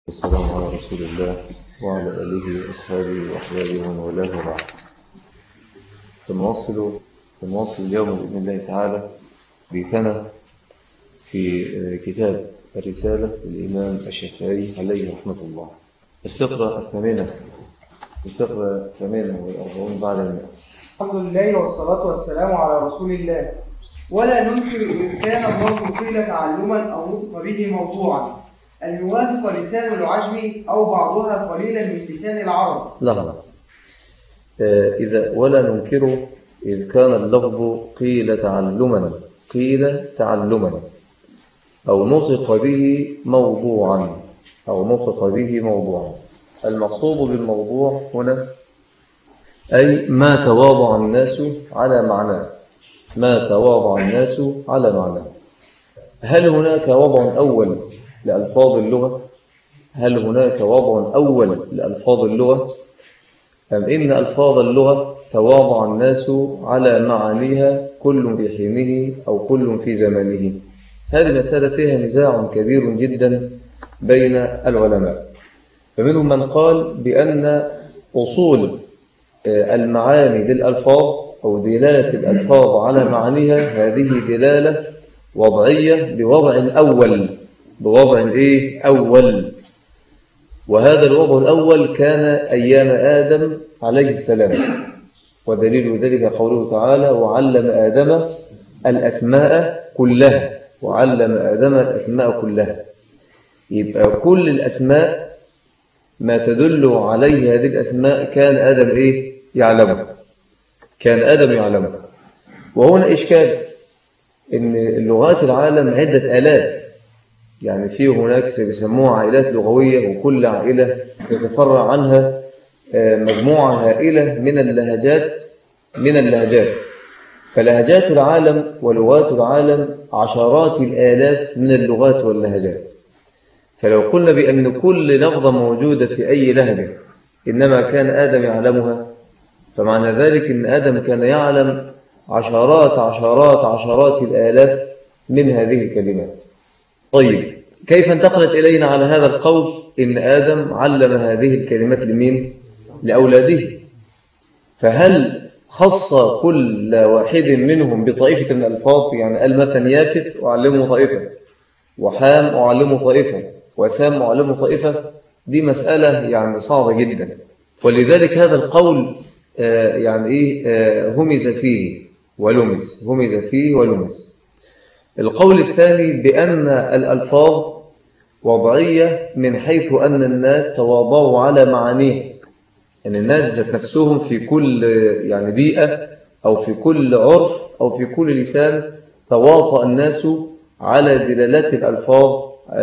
والسلام على رسول الله وعلى آله وأصحابه وأحبابه ومن والاه وبعد سنواصل سنواصل اليوم بإذن الله تعالى بيتنا في كتاب الرسالة للإمام الشافعي عليه رحمة الله الفقرة الثامنة الفقرة الثامنة والأربعون بعد المئة الحمد لله والصلاة والسلام على رسول الله ولا ننكر إن كان الضرب قيل تعلما أو نطق به موضوعا أن يوافق لسان العجم أو بعضها قليلا من لسان العرب لا لا لا آه، إذا ولا ننكر إذ كان اللفظ قيل تعلما قيل تعلما أو نطق به موضوعا أو نطق به موضوعا المقصود بالموضوع هنا أي ما تواضع الناس على معناه ما تواضع الناس على معناه هل هناك وضع أول لألفاظ اللغة هل هناك وضع أول لألفاظ اللغة أم إن ألفاظ اللغة تواضع الناس على معانيها كل في حينه أو كل في زمانه هذه مسألة فيها نزاع كبير جدا بين العلماء فمنهم من قال بأن أصول المعاني للألفاظ أو دلالة الألفاظ على معانيها هذه دلالة وضعية بوضع أول بوضع إيه؟ أول وهذا الوضع الأول كان أيام آدم عليه السلام ودليل ذلك قوله تعالى وعلم آدم الأسماء كلها وعلم آدم الأسماء كلها يبقى كل الأسماء ما تدل عليه هذه الأسماء كان آدم إيه؟ يعلمه كان آدم يعلمه وهنا إشكال إن اللغات العالم عدة آلات يعني في هناك يسموها عائلات لغوية وكل عائلة تتفرع عنها مجموعة هائلة من اللهجات من اللهجات فلهجات العالم ولغات العالم عشرات الآلاف من اللغات واللهجات فلو قلنا بأن كل لفظة موجودة في أي لهجة إنما كان آدم يعلمها فمعنى ذلك أن آدم كان يعلم عشرات عشرات عشرات الآلاف من هذه الكلمات طيب كيف انتقلت إلينا على هذا القول إن آدم علم هذه الكلمات لمين؟ لأولاده فهل خص كل واحد منهم بطائفة من الألفاظ يعني قال مثلا يافت أعلمه طائفة وحام أعلمه طائفة وسام أعلمه طائفة دي مسألة يعني صعبة جدا ولذلك هذا القول آه يعني إيه آه همز فيه ولمز همز فيه ولمز القول الثاني بأن الألفاظ وضعية من حيث أن الناس تواضعوا على معانيه أن الناس ذات نفسهم في كل يعني بيئة أو في كل عرف أو في كل لسان تواطأ الناس على دلالات الألفاظ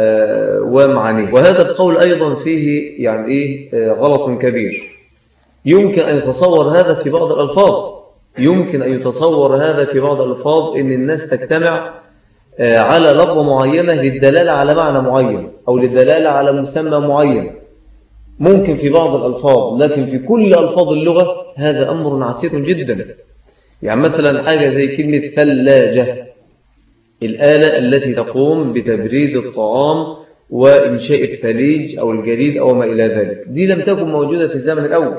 ومعانيه وهذا القول أيضا فيه يعني إيه غلط كبير يمكن أن يتصور هذا في بعض الألفاظ يمكن أن يتصور هذا في بعض الألفاظ أن الناس تجتمع على لفظة معينة للدلالة على معنى معين أو للدلالة على مسمى معين ممكن في بعض الألفاظ لكن في كل ألفاظ اللغة هذا أمر عسير جدا يعني مثلا حاجة زي كلمة ثلاجة الآلة التي تقوم بتبريد الطعام وإنشاء الثليج أو الجليد أو ما إلى ذلك دي لم تكن موجودة في الزمن الأول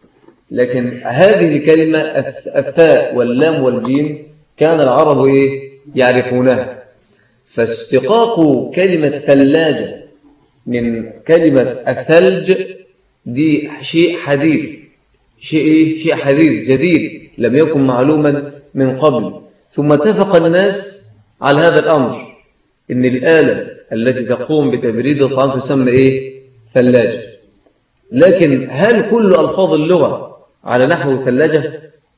لكن هذه الكلمة الثاء واللام والجيم كان العرب إيه؟ يعرفونها فاشتقاق كلمة ثلاجة من كلمة الثلج دي شيء حديث شيء, إيه؟ شيء حديث جديد لم يكن معلوما من قبل ثم اتفق الناس على هذا الأمر إن الآلة التي تقوم بتبريد الطعام تسمى إيه؟ ثلاجة لكن هل كل ألفاظ اللغة على نحو ثلاجة؟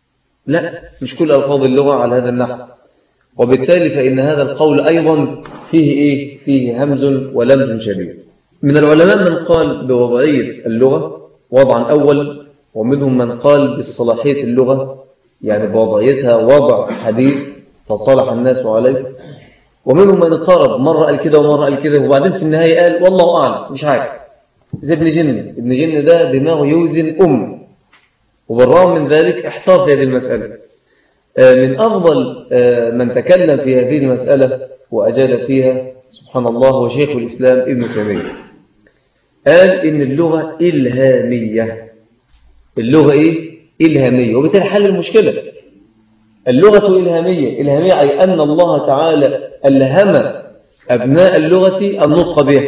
لا مش كل ألفاظ اللغة على هذا النحو وبالتالي فإن هذا القول أيضا فيه إيه؟ فيه همز ولمز شديد من العلماء من قال بوضعية اللغة وضعا أول ومنهم من قال بالصلاحية اللغة يعني بوضعيتها وضع حديث فصالح الناس عليه ومنهم من اضطرب مرة قال كده ومرة قال كده وبعدين في النهاية قال والله أعلم مش عارف زي ابن جن ابن جن ده دماغه يوزن أم وبالرغم من ذلك احتار في هذه المسألة من أفضل من تكلم في هذه المسألة وأجاد فيها سبحان الله هو شيخ الإسلام ابن تيمية قال إن اللغة إلهامية اللغة إيه؟ إلهامية وبالتالي حل المشكلة اللغة إلهامية إلهامية أي أن الله تعالى ألهم أبناء اللغة النطق بها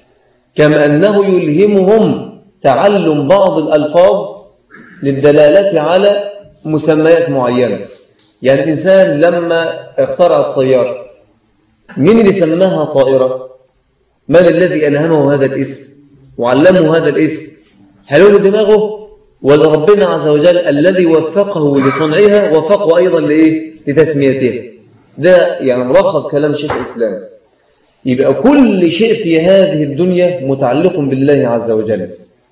كما أنه يلهمهم تعلم بعض الألفاظ للدلالة على مسميات معينة يعني الإنسان لما اخترع الطيارة مين اللي سماها طائرة من الذي ألهمه هذا الاسم وعلمه هذا الاسم هل هو دماغه ولا ربنا عز وجل الذي وفقه لصنعها وفقه أيضا لإيه؟ لتسميتها ده يعني ملخص كلام شيخ الإسلام يبقى كل شيء في هذه الدنيا متعلق بالله عز وجل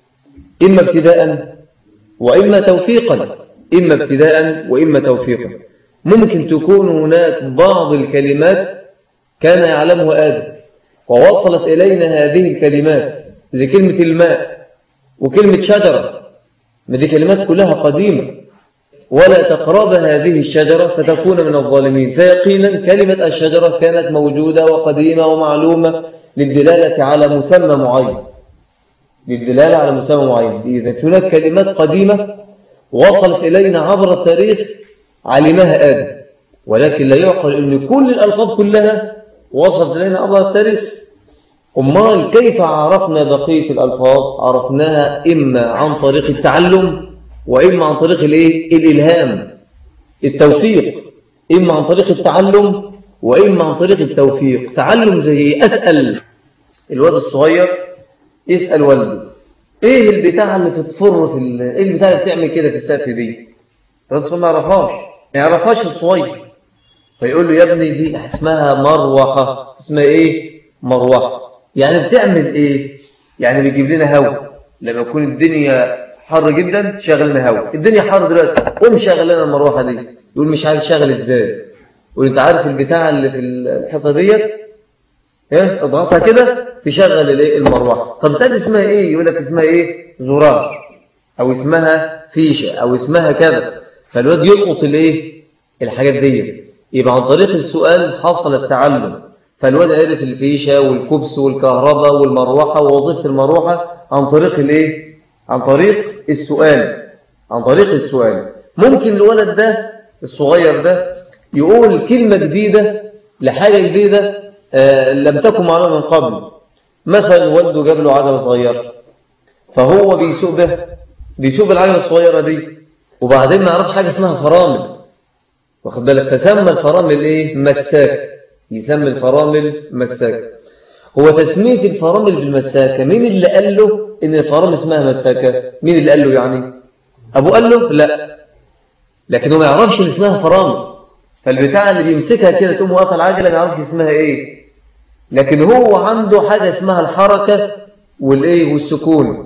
إما ابتداء وإما توفيقا إما ابتداء وإما توفيقا ممكن تكون هناك بعض الكلمات كان يعلمها آدم ووصلت إلينا هذه الكلمات زي كلمة الماء وكلمة شجرة ما دي كلمات كلها قديمة ولا تقرب هذه الشجرة فتكون من الظالمين فيقينا كلمة الشجرة كانت موجودة وقديمة ومعلومة للدلالة على مسمى معين للدلالة على مسمى معين إذا هناك كلمات قديمة وصلت إلينا عبر التاريخ علمها آدم ولكن لا يعقل أن كل الألفاظ كلها وصلت إلينا عبر التاريخ أمال كيف عرفنا بقية الألفاظ عرفناها إما عن طريق التعلم وإما عن طريق الإيه؟ الإلهام التوفيق إما عن طريق التعلم وإما عن طريق التوفيق تعلم زي أسأل الواد الصغير يسأل والده إيه البتاع اللي تتفر في ال... إيه البتاع اللي بتعمل كده في السقف دي الرسول ما يعرفهاش ما يعرفهاش الصغير فيقول له يا ابني دي اسمها مروحة اسمها إيه مروحة يعني بتعمل إيه يعني بيجيب لنا هواء لما يكون الدنيا حر جدا شغل لنا هواء الدنيا حر دلوقتي قوم شغل لنا المروحة دي يقول مش عارف شغل ازاي وانت عارف البتاع اللي في الحيطه ديت ايه اضغطها كده تشغل الايه المروحه طب تاني اسمها ايه يقول لك اسمها ايه زرار او اسمها فيشه او اسمها كذا فالواد يلقط الايه الحاجات دي يبقى عن طريق السؤال حصل التعلم فالواد عرف الفيشه والكبس والكهرباء والمروحه ووظيفه المروحه عن طريق الايه عن طريق السؤال عن طريق السؤال ممكن الولد ده الصغير ده يقول كلمة جديدة لحاجة جديدة آه لم تكن معلومة من قبل مثلا والده جاب له عجلة صغيرة فهو بيسوق به بيسوق بالعجلة الصغيرة دي وبعدين ما يعرفش حاجة اسمها فرامل واخد بالك فسمى الفرامل ايه مساك يسمى الفرامل مساك هو تسمية الفرامل بالمساكة مين اللي قال له ان الفرامل اسمها مساكة مين اللي قال له يعني ابو قال له لا لكن هو ما يعرفش ان اسمها فرامل فالبتاع اللي بيمسكها كده تقوم واقفه العجله ما يعرفش اسمها ايه لكن هو عنده حاجه اسمها الحركه والايه والسكون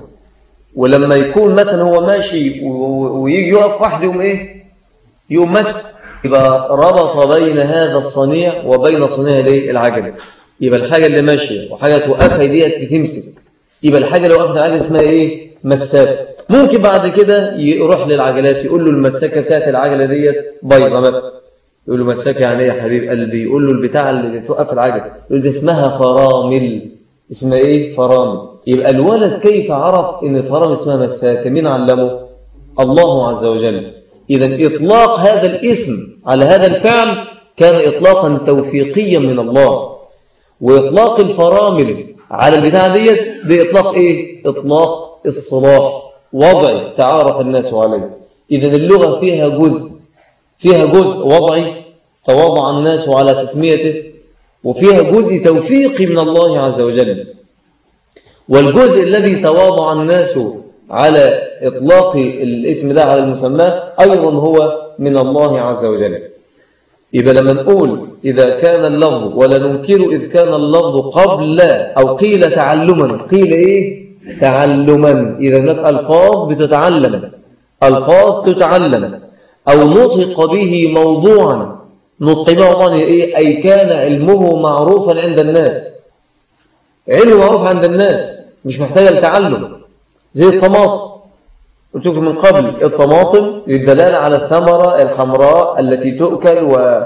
ولما يكون مثلا هو ماشي ويجي يقف واحد يقوم ايه يقوم ماسك يبقى ربط بين هذا الصنيع وبين صنيع الايه العجله يبقى الحاجه اللي ماشيه وحاجه توقفها ديت بتمسك يبقى الحاجه اللي وقفت العجله اسمها ايه مساك ممكن بعد كده يروح للعجلات يقول له المساكه بتاعت العجله ديت بايظه مثلا يقول له مساك يعني ايه يا حبيب قلبي يقول له البتاع اللي توقف العجل يقول ده اسمها فرامل اسمها ايه فرامل يبقى الولد كيف عرف ان الفرامل اسمها مساك مين علمه الله عز وجل اذا اطلاق هذا الاسم على هذا الفعل كان اطلاقا توفيقيا من الله واطلاق الفرامل على البتاع ديت ده اطلاق ايه اطلاق الصلاح وضع تعارف الناس عليه اذا اللغه فيها جزء فيها جزء وضعي تواضع الناس على تسميته وفيها جزء توفيقي من الله عز وجل والجزء الذي تواضع الناس على إطلاق الاسم ده على المسمى أيضا هو من الله عز وجل يبقى لما نقول إذا كان اللفظ ولا ننكر إذ كان اللفظ قبل أو قيل تعلما قيل إيه تعلما إذا هناك ألفاظ بتتعلم ألفاظ تتعلم أو نطق به موضوعا نطق به موضوعا إيه؟ أي كان علمه معروفا عند الناس علمه معروف عند الناس مش محتاج التعلم زي الطماطم قلت لكم من قبل الطماطم للدلالة على الثمرة الحمراء التي تؤكل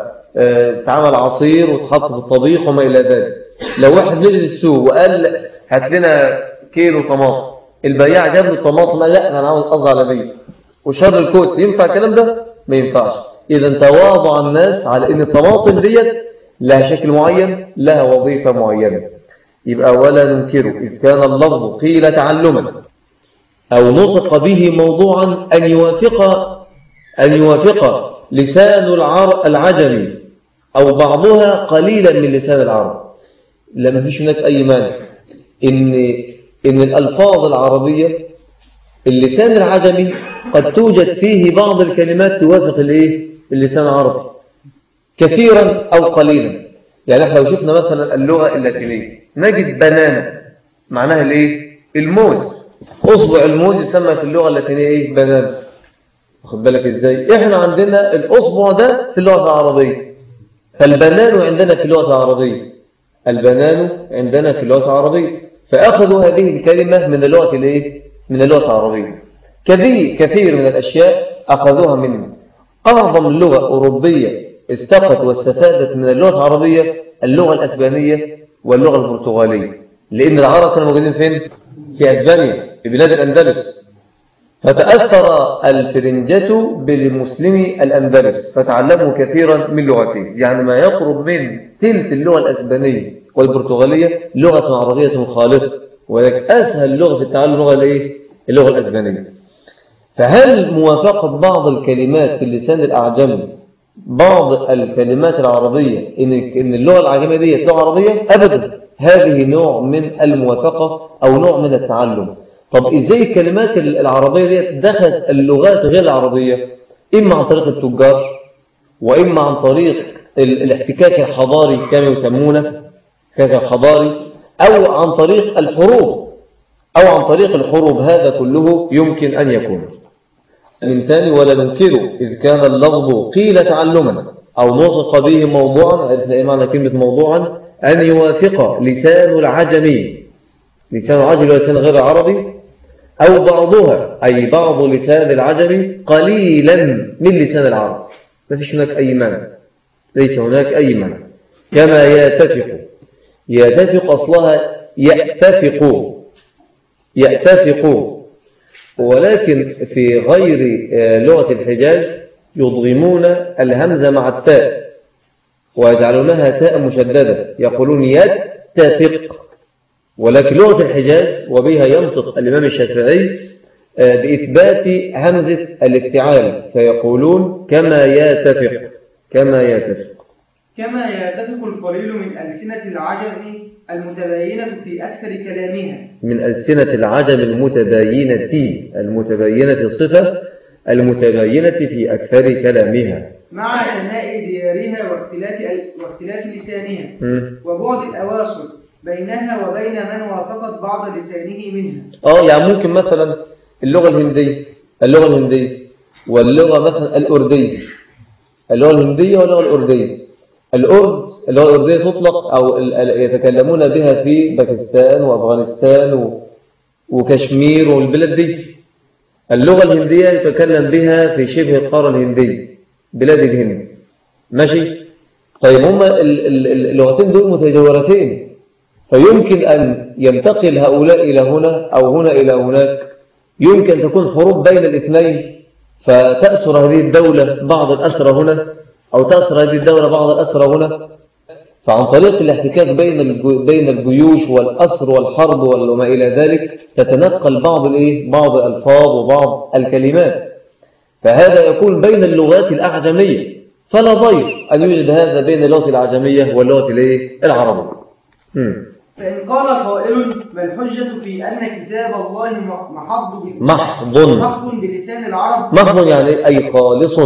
وتعمل عصير وتحط في الطبيخ وما إلى ذلك لو واحد نزل السوق وقال هات لنا كيلو طماطم البياع جاب له طماطم لا انا عاوز قصدي على 100 وشر الكوس ينفع الكلام ده ما ينفعش اذا تواضع الناس على ان الطماطم ديت لها شكل معين لها وظيفه معينه يبقى ولا ننكره اذ كان اللفظ قيل تعلما او نطق به موضوعا ان يوافق ان يوافق لسان العر العجمي او بعضها قليلا من لسان العرب لا ما فيش هناك اي مانع ان ان الالفاظ العربيه اللسان العجمي قد توجد فيه بعض الكلمات توافق الايه اللسان العربي كثيرا او قليلا يعني احنا لو شفنا مثلا اللغه اللاتينيه نجد بنانا معناها الايه الموز اصبع الموز يسمى في اللغه اللاتينيه ايه بنانا واخد بالك ازاي احنا عندنا الاصبع ده في اللغه العربيه فالبنان عندنا في اللغه العربيه البنان عندنا في اللغه العربيه فاخذوا هذه الكلمه من اللغه الايه من اللغه العربيه كثير كثير من الاشياء اخذوها منه اعظم لغه اوروبيه استفدت واستفادت من اللغه العربيه اللغه الاسبانيه واللغه البرتغاليه لان العرب كانوا موجودين فين في اسبانيا في بلاد الاندلس فتأثر الفرنجة بالمسلمي الأندلس فتعلموا كثيرا من لغته يعني ما يقرب من تلك اللغة الأسبانية والبرتغالية لغة عربية خالصة ولكن أسهل لغة في التعلم اللغة الإيه؟ اللغة الأسبانية فهل موافقة بعض الكلمات في اللسان الأعجمي بعض الكلمات العربية إن إن اللغة الأعجمية دي لغة عربية أبدا هذه نوع من الموافقة أو نوع من التعلم طب إزاي الكلمات العربية دي دخلت اللغات غير العربية إما عن طريق التجار وإما عن طريق الاحتكاك الحضاري كما يسمونه الاحتكاك الحضاري أو عن طريق الحروب أو عن طريق الحروب هذا كله يمكن أن يكون من ثاني ولا ننكره إذ كان اللفظ قيل تعلما أو نطق به موضوعا عرفنا إيه معنى كلمة موضوعا أن يوافق لسان العجمي لسان العجمي ولسان غير عربي أو بعضها أي بعض لسان العجمي قليلا من لسان العرب ما فيش هناك أي مانع ليس هناك أي مانع كما يتفق يتفق أصلها يأتفق يأتفق ولكن في غير لغة الحجاز يضغمون الهمزة مع التاء ويجعلونها تاء مشددة يقولون يتفق ولكن لغة الحجاز وبها ينطق الإمام الشافعي بإثبات همزة الافتعال فيقولون كما يتفق كما يتفق كما يتفق القليل من ألسنة العجم المتباينة في أكثر كلامها من ألسنة العجم المتباينة المتباينة الصفة المتباينة في أكثر كلامها مع ثناء ديارها واختلاف واختلاف لسانها م. وبعد الأواصر بينها وبين من وافقت بعض لسانه منها اه يعني ممكن مثلا اللغة الهندية اللغة الهندية واللغة مثلا الأردية اللغة الهندية واللغة الأردية الأرد اللغة الأردية تطلق أو ال- ال- يتكلمون بها في باكستان وأفغانستان و- وكشمير والبلاد دي اللغة الهندية يتكلم بها في شبه القارة الهندية بلاد الهند ماشي طيب هما ال- ال- ال- اللغتين دول متجاورتين فيمكن أن ينتقل هؤلاء إلى هنا أو هنا إلى هناك يمكن أن تكون حروب بين الاثنين فتأسر هذه الدولة بعض الأسرى هنا أو تأسر هذه الدولة بعض الأسرى هنا فعن طريق الاحتكاك بين الجو- بين الجيوش والأسر والحرب وما إلى ذلك تتنقل بعض الإيه؟ بعض الألفاظ وبعض الكلمات فهذا يكون بين اللغات الأعجمية فلا ضير أن يوجد هذا بين اللغة الأعجمية واللغة الإيه؟ العربية مم. فإن قال قائل ما الحجة في أن كتاب الله محض ب- محض محض بلسان العرب محض يعني أي خالص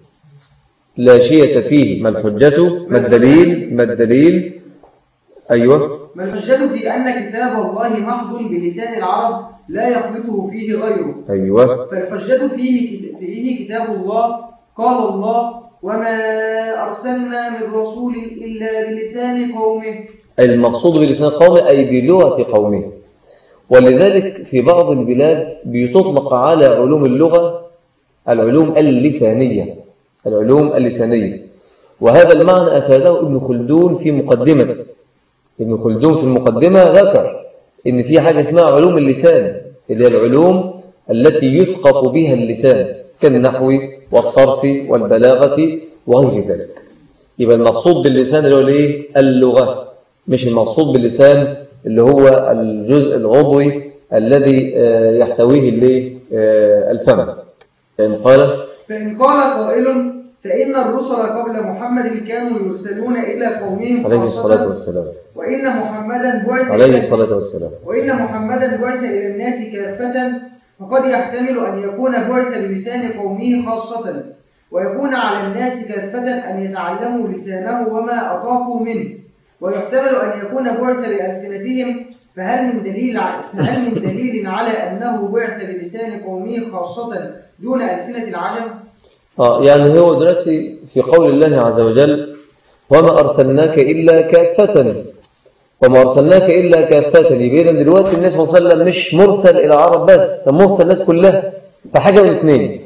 لا شيء فيه ما الحجة ما الدليل ما الدليل أيوة ما الحجة في أن كتاب الله محض بلسان العرب لا يخلطه فيه غيره أيوة فالحجة فيه فيه كتاب الله قال الله وما أرسلنا من رسول إلا بلسان قومه المقصود بلسان قومه أي بلغة قومه ولذلك في بعض البلاد بتطلق على علوم اللغة العلوم اللسانية العلوم اللسانية وهذا المعنى أفاده ابن خلدون في مقدمة ابن خلدون في المقدمة ذكر إن في حاجة اسمها علوم اللسان اللي هي العلوم التي يثقف بها اللسان كالنحو والصرف والبلاغة وغير ذلك يبقى المقصود باللسان اللي هو الايه اللغة مش المقصود باللسان اللي هو الجزء العضوي الذي آه، يحتويه الايه آه، الفم فإن قال فإن قال قائل فإن الرسل قبل محمد كانوا يرسلون إلى قومهم عليه الصلاة خاصة والسلام وإن محمدا بعث عليه إلى الصلاة والسلام وإن محمدا بعث إلى الناس كافة فقد يحتمل أن يكون بعث بلسان قومه خاصة ويكون على الناس كافة أن يتعلموا لسانه وما أطاقوا منه ويحتمل أن يكون بعث بألسنتهم فهل من دليل ع- فهل من دليل على أنه بعث بلسان قومه خاصة دون ألسنة العجم؟ آه يعني هو دلوقتي في قول الله عز وجل وما أرسلناك إلا كافة وما أرسلناك إلا كافة يبقى إذن دلوقتي الناس صلى الله عليه وسلم مش مرسل إلى العرب بس ده مرسل الناس كلها فحاجة من اثنين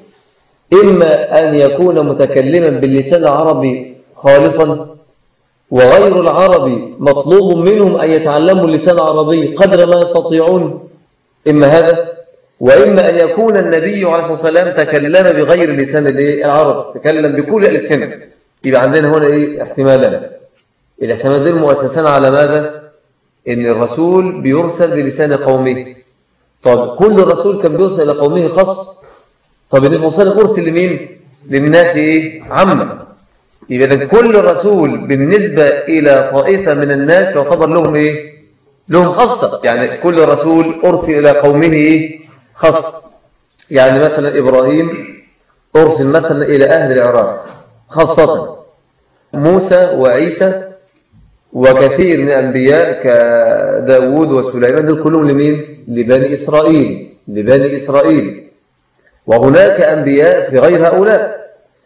إما أن يكون متكلما باللسان العربي خالصا وغير العربي مطلوب منهم أن يتعلموا اللسان العربي قدر ما يستطيعون إما هذا وإما أن يكون النبي عليه الصلاة والسلام تكلم بغير لسان الإيه؟ العرب تكلم بكل الألسنة يبقى عندنا هنا إيه احتمالان الاحتمالين مؤسسان على ماذا إن الرسول بيرسل بلسان قومه طب كل رسول كان بيرسل إلى قومه خاص طب النبي صلى الله عليه وسلم أرسل لمين للناس إيه عامة يبقى إذن كل رسول بالنسبة إلى طائفة من الناس يعتبر لهم إيه لهم خاصة يعني كل رسول أرسل إلى قومه إيه خاصة يعني مثلا إبراهيم أرسل مثلا إلى أهل العراق خاصة موسى وعيسى وكثير من الأنبياء كداود وسليمان دول كلهم لمين؟ لبني إسرائيل لبني إسرائيل وهناك أنبياء في غير هؤلاء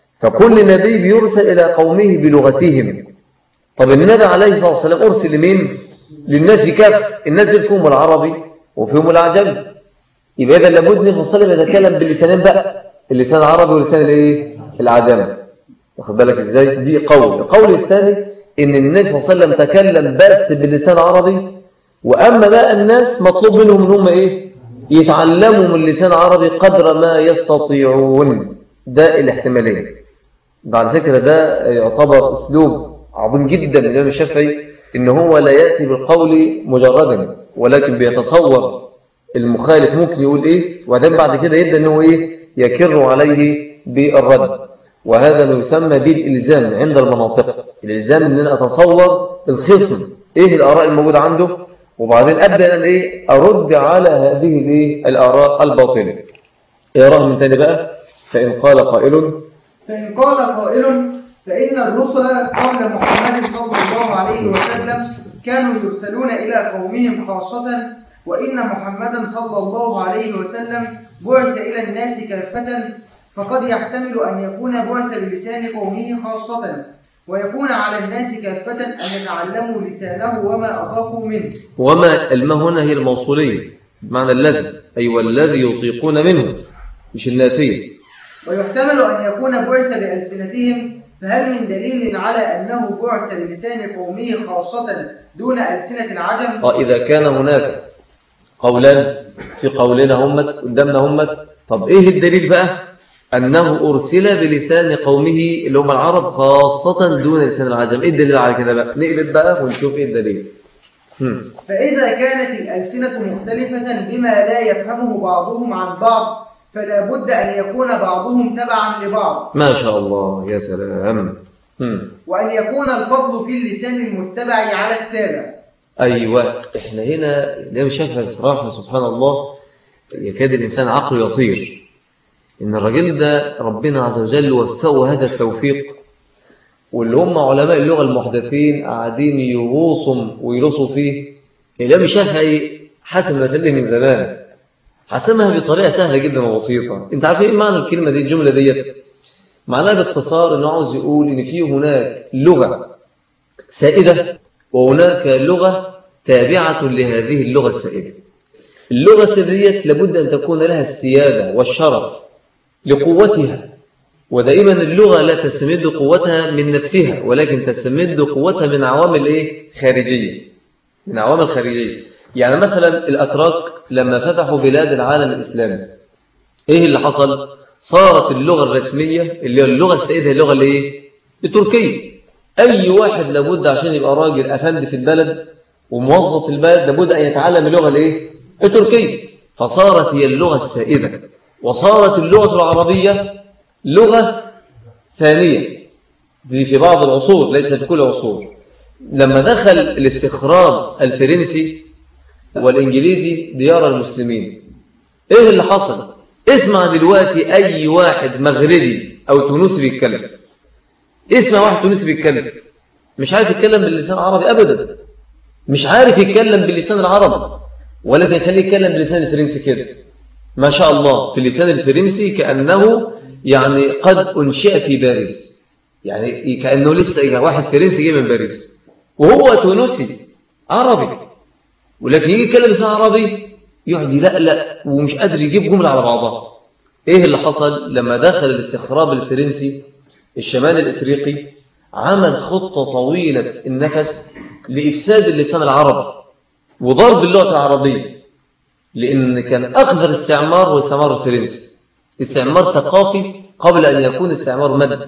فكل نبي بيرسل إلى قومه بلغتهم طب النبي عليه الصلاة والسلام أرسل لمين؟ للناس كاف الناس دول فيهم العربي وفيهم الأعجمي يبقى إذا لابد أن الرسول يتكلم باللسانين بقى اللسان العربي واللسان الايه؟ الأعجمي واخد بالك ازاي دي قول القول الثاني ان النبي صلى الله عليه وسلم تكلم بس باللسان العربي واما بقى الناس مطلوب منهم ان هم ايه يتعلموا من اللسان العربي قدر ما يستطيعون ده الاحتمالين بعد فكرة ده يعتبر اسلوب عظيم جدا من الامام الشافعي ان هو لا ياتي بالقول مجردا ولكن بيتصور المخالف ممكن يقول ايه وبعدين بعد كده يبدا ان هو ايه يكر عليه بالرد وهذا ما يسمى بالإلزام عند المناطق الإلزام أن أنا أتصور الخصم إيه الآراء الموجودة عنده وبعدين أبدأ أن إيه أرد على هذه الإيه الآراء الباطلة إيه رأى من تاني بقى فإن قال قائل فإن قال قائل فإن الرسل قبل محمد صلى الله عليه وسلم كانوا يرسلون إلى قومهم خاصة وإن محمدا صلى الله عليه وسلم بعث إلى الناس كافة فقد يحتمل أن يكون بعث بلسان قومه خاصة ويكون على الناس كافة أن يتعلموا لسانه وما أطاقوا منه وما الماء هنا هي الموصولية بمعنى الذي أي والذي يطيقون منه مش الناسية ويحتمل أن يكون بعث بألسنتهم فهل من دليل على أنه بعث بلسان قومه خاصة دون ألسنة العجم آه إذا كان هناك قولان في قولنا همت قدامنا همت طب إيه الدليل بقى أنه أرسل بلسان قومه اللي هم العرب خاصة دون لسان العجم إيه الدليل على كده بقى نقلب بقى ونشوف إيه الدليل هم. فإذا كانت الألسنة مختلفة بما لا يفهمه بعضهم عن بعض فلا بد أن يكون بعضهم تبعا لبعض ما شاء الله يا سلام هم. وأن يكون الفضل في اللسان المتبع على التابع أيوة إحنا هنا الإمام الشافعي صراحة سبحان الله يكاد الإنسان عقله يطير إن الرجل ده ربنا عز وجل وفقه هذا التوفيق واللي هم علماء اللغة المحدثين قاعدين يغوصوا ويلصوا فيه الإمام الشافعي حسم المسألة من زمان حسمها بطريقة سهلة جدا وبسيطة أنت عارف إيه معنى الكلمة دي الجملة ديت معناها باختصار إنه عاوز يقول إن في هناك لغة سائدة وهناك لغة تابعة لهذه اللغة السائدة اللغة السائدة لابد أن تكون لها السيادة والشرف لقوتها ودائما اللغة لا تستمد قوتها من نفسها ولكن تستمد قوتها من عوامل إيه؟ خارجية من عوامل خارجية يعني مثلا الأتراك لما فتحوا بلاد العالم الإسلامي إيه اللي حصل؟ صارت اللغة الرسمية اللي هي اللغة السائدة اللغة اللي إيه؟ التركية أي واحد لابد عشان يبقى راجل أفندي في البلد وموظف في البلد لابد أن يتعلم اللغة الإيه؟ التركية فصارت هي اللغة السائدة وصارت اللغة العربية لغة ثانية دي في بعض العصور ليس في كل العصور لما دخل الاستخراج الفرنسي والإنجليزي ديار المسلمين إيه اللي حصل؟ اسمع دلوقتي أي واحد مغربي أو تونسي بيتكلم اسمع واحد تونسي بيتكلم مش عارف يتكلم باللسان العربي أبدا مش عارف يتكلم باللسان العربي ولكن يخليه يتكلم باللسان الفرنسي كده ما شاء الله في اللسان الفرنسي كأنه يعني قد أنشئ في باريس يعني كأنه لسه واحد فرنسي جاي من باريس وهو تونسي عربي ولكن يجي يتكلم لسان عربي يقعد لا لا ومش قادر يجيب جملة على بعضها ايه اللي حصل لما دخل الاستخراب الفرنسي الشمال الافريقي عمل خطة طويلة النفس لإفساد اللسان العربي وضرب اللغة العربية لأن كان أخذر استعمار هو الاستعمار الفرنسي استعمار ثقافي قبل أن يكون استعمار مادي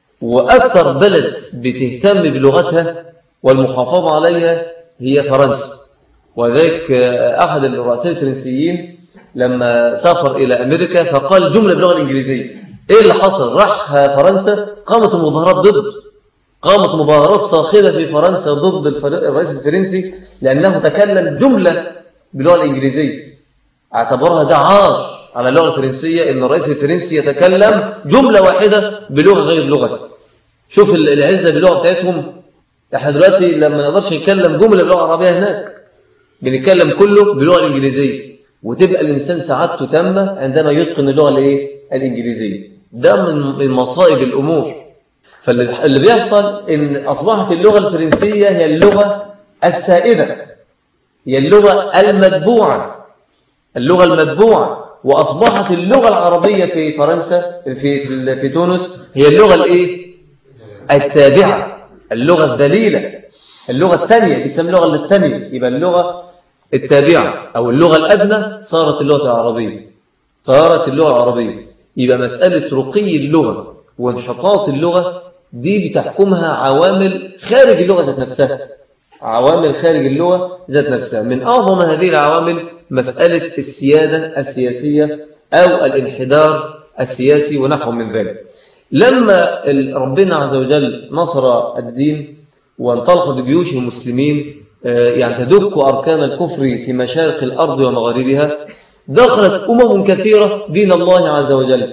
وأكثر بلد بتهتم بلغتها والمحافظة عليها هي فرنسا وذلك أحد الرؤساء الفرنسيين لما سافر إلى أمريكا فقال جملة باللغة الإنجليزية إيه اللي حصل؟ راح فرنسا قامت المظاهرات ضد قامت مظاهرات صاخبة في فرنسا ضد الرئيس الفرنسي لأنه تكلم جملة باللغة الإنجليزية اعتبرها ده عار على اللغة الفرنسية أن الرئيس الفرنسي يتكلم جملة واحدة بلغة غير لغته شوف العزة باللغة بتاعتهم احنا دلوقتي لما نقدرش نتكلم جملة باللغة العربية هناك بنتكلم كله باللغة الإنجليزية وتبقى الإنسان سعادته تامة عندما يتقن اللغة الإيه؟ الإنجليزية ده من مصائب الأمور فاللي بيحصل إن أصبحت اللغة الفرنسية هي اللغة السائدة هي اللغة المتبوعة اللغة المتبوعة وأصبحت اللغة العربية في فرنسا في في, في تونس هي اللغة الإيه؟ التابعة اللغة الذليلة اللغة الثانية بيسمى اللغة الثانية يبقى اللغة التابعة أو اللغة الأدنى صارت اللغة العربية صارت اللغة العربية يبقى مسألة رقي اللغة وانحطاط اللغة دي بتحكمها عوامل خارج اللغة ذات نفسها عوامل خارج اللغة ذات نفسها من أعظم هذه العوامل مسألة السيادة السياسية أو الانحدار السياسي ونحو من ذلك لما ربنا عز وجل نصر الدين وانطلقت جيوش المسلمين يعني تدك أركان الكفر في مشارق الأرض ومغاربها دخلت أمم كثيرة دين الله عز وجل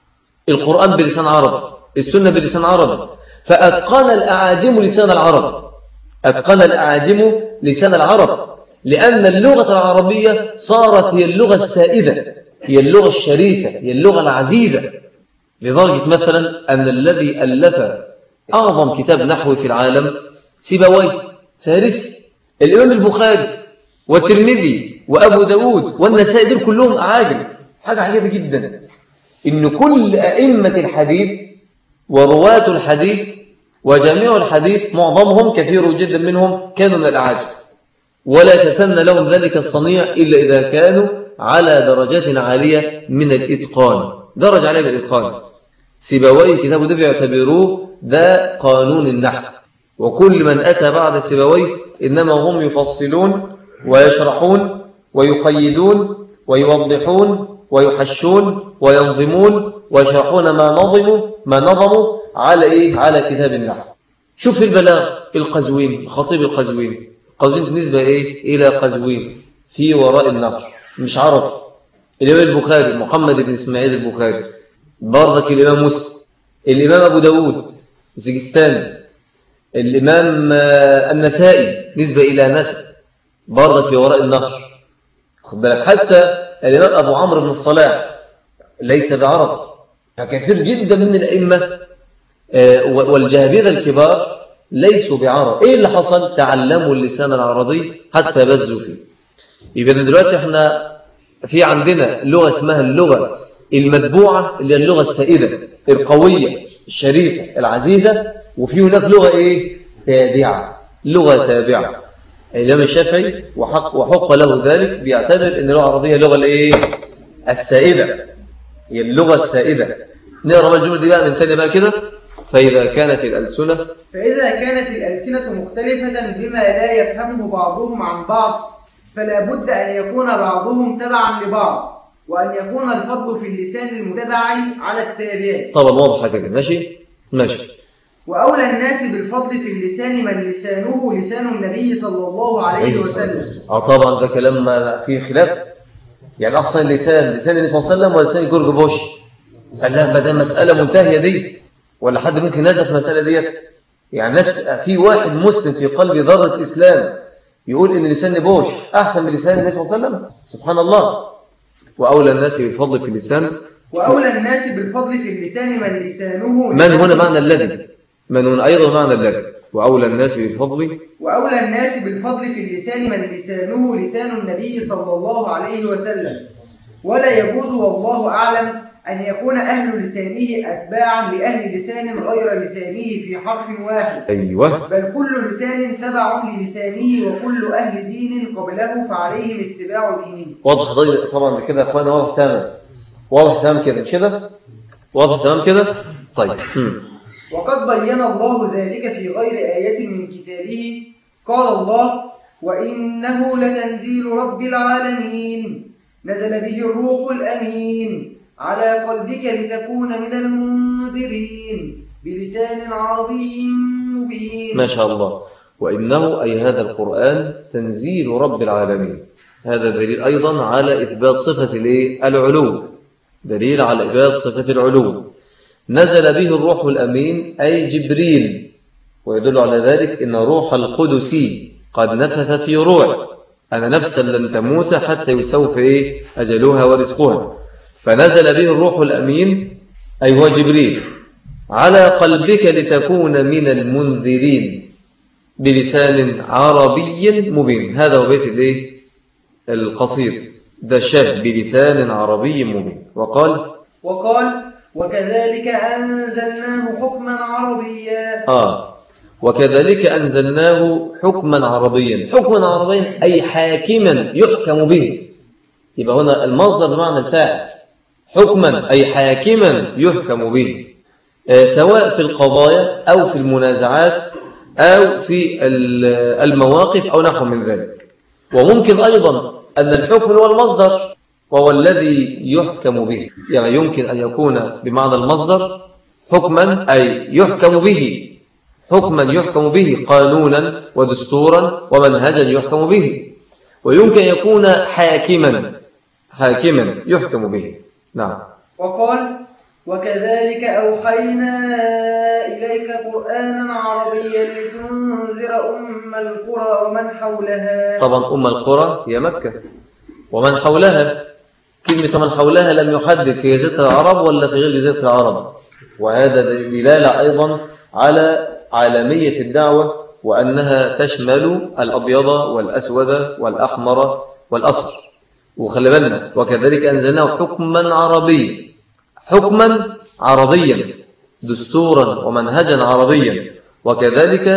القرآن بلسان عربي السنة بلسان عربي فأتقن الأعاجم لسان العرب أتقن الأعاجم لسان العرب لأن اللغة العربية صارت هي اللغة السائدة هي اللغة الشريفة هي اللغة العزيزة لدرجة مثلا أن الذي ألف أعظم كتاب نحو في العالم سيبويه فارسي الإمام البخاري والترمذي وأبو داود والنسائي دول كلهم أعاجم حاجة عجيبة جدا إن كل أئمة الحديث ورواة الحديث وجميع الحديث معظمهم كثير جدا منهم كانوا من الأعاجم ولا تسنى لهم ذلك الصنيع إلا إذا كانوا على درجات عالية من الإتقان درجة عالية من الإتقان سيبوي كتابه ده بيعتبروه ده قانون النحو وكل من أتى بعد سيبوي إنما هم يفصلون ويشرحون ويقيدون ويوضحون ويحشون وينظمون ويشرحون ما نظموا ما نظموا على إيه؟ على كتاب النحو شوف البلاغ القزوين خطيب القزوين قزوين بالنسبة إيه؟ إلى قزوين في وراء النهر مش عرب الإمام البخاري محمد بن إسماعيل البخاري برضك الإمام مسلم الإمام أبو داود زجستان الإمام النسائي نسبة إلى نسب برضك في وراء النهر خد بالك حتى الإمام أبو عمرو بن الصلاح ليس بعرب فكثير جدا من الأئمة والجهابذة الكبار ليسوا بعرب إيه اللي حصل تعلموا اللسان العربي حتى بزوا فيه يبقى دلوقتي احنا في عندنا لغة اسمها اللغة المتبوعة اللي هي اللغة السائدة القوية الشريفة العزيزة وفي هناك لغة ايه تابعة لغة تابعة الإمام الشافعي وحق, وحق له ذلك بيعتبر أن اللغة العربية لغة الإيه؟ السائدة هي اللغة السائدة نقرأ بقى الجملة دي بقى من تاني بقى كده فإذا كانت الألسنة فإذا كانت الألسنة مختلفة بما لا يفهمه بعضهم عن بعض فلا بد أن يكون بعضهم تبعا لبعض وأن يكون الفضل في اللسان المتبع على التابع طبعا واضحة كده ماشي ماشي وأولى الناس بالفضل في اللسان من لسانه لسان النبي صلى الله عليه وسلم اه طبعا ده كلام ما فيه خلاف يعني أحسن لسان لسان النبي صلى الله عليه وسلم ولسان جورج بوش قال لا ما ده مسألة منتهية دي ولا حد ممكن نزل في المسألة ديت يعني ناس في واحد مسلم في قلب ذرة إسلام يقول إن لسان بوش أحسن من لسان النبي صلى الله عليه وسلم سبحان الله وأولى الناس بالفضل في اللسان وأولى الناس بالفضل في اللسان من لسانه من هنا معنى الذي من هنا أيضا معنى الذي وأولى الناس بالفضل وأولى الناس بالفضل في اللسان من لسانه لسان النبي صلى الله عليه وسلم ولا يجوز والله أعلم أن يكون أهل لسانه أتباعا لأهل لسان غير لسانه في حرف واحد أيوة بل كل لسان تبع للسانه وكل أهل دين قبله فعليهم اتباع دينه واضح ضي- طبعا كده يا اخوانا واضح تمام واضح تمام كده مش كده واضح تمام كده طيب هم. وقد بين الله ذلك في غير آية من كتابه قال الله وإنه لتنزيل رب العالمين نزل به الروح الأمين على قلبك لتكون من المنذرين بلسان عربي مبين ما شاء الله وإنه أي هذا القرآن تنزيل رب العالمين هذا دليل أيضا على إثبات صفة الإيه؟ العلو دليل على إثبات صفة العلو نزل به الروح الأمين أي جبريل ويدل على ذلك إن روح القدس قد نفث في روح أن نفسا لن تموت حتى يسوف إيه؟ أجلها ورزقها فنزل به الروح الأمين أي هو جبريل على قلبك لتكون من المنذرين بلسان عربي مبين هذا هو بيت الايه القصيد ده شاب بلسان عربي مبين وقال وقال وكذلك أنزلناه حكما عربيا آه وكذلك أنزلناه حكما عربيا حكما عربيا أي حاكما يحكم به يبقى هنا المصدر بمعنى الفاعل حكما أي حاكما يحكم به آه، سواء في القضايا أو في المنازعات أو في ال- المواقف أو نحو من ذلك وممكن أيضا أن الحكم هو المصدر وهو الذي يحكم به يعني يمكن أن يكون بمعنى المصدر حكما أي يحكم به حكما يحكم به قانونا ودستورا ومنهجا يحكم به ويمكن أن يكون حاكما حاكما يحكم به نعم وقال وكذلك أوحينا إليك قرآنا عربيا لتنذر أم القرى ومن حولها طبعا أم القرى هي مكة ومن حولها كلمة من حولها لم يحدد في جزيرة العرب ولا في غير جزيرة العرب وهذا دلالة أيضا على عالمية الدعوة وأنها تشمل الأبيض والأسود والأحمر والأصفر وخلي بالنا وكذلك أنزلناه حكما عربيا حكما عربيا دستورا ومنهجا عربيا وكذلك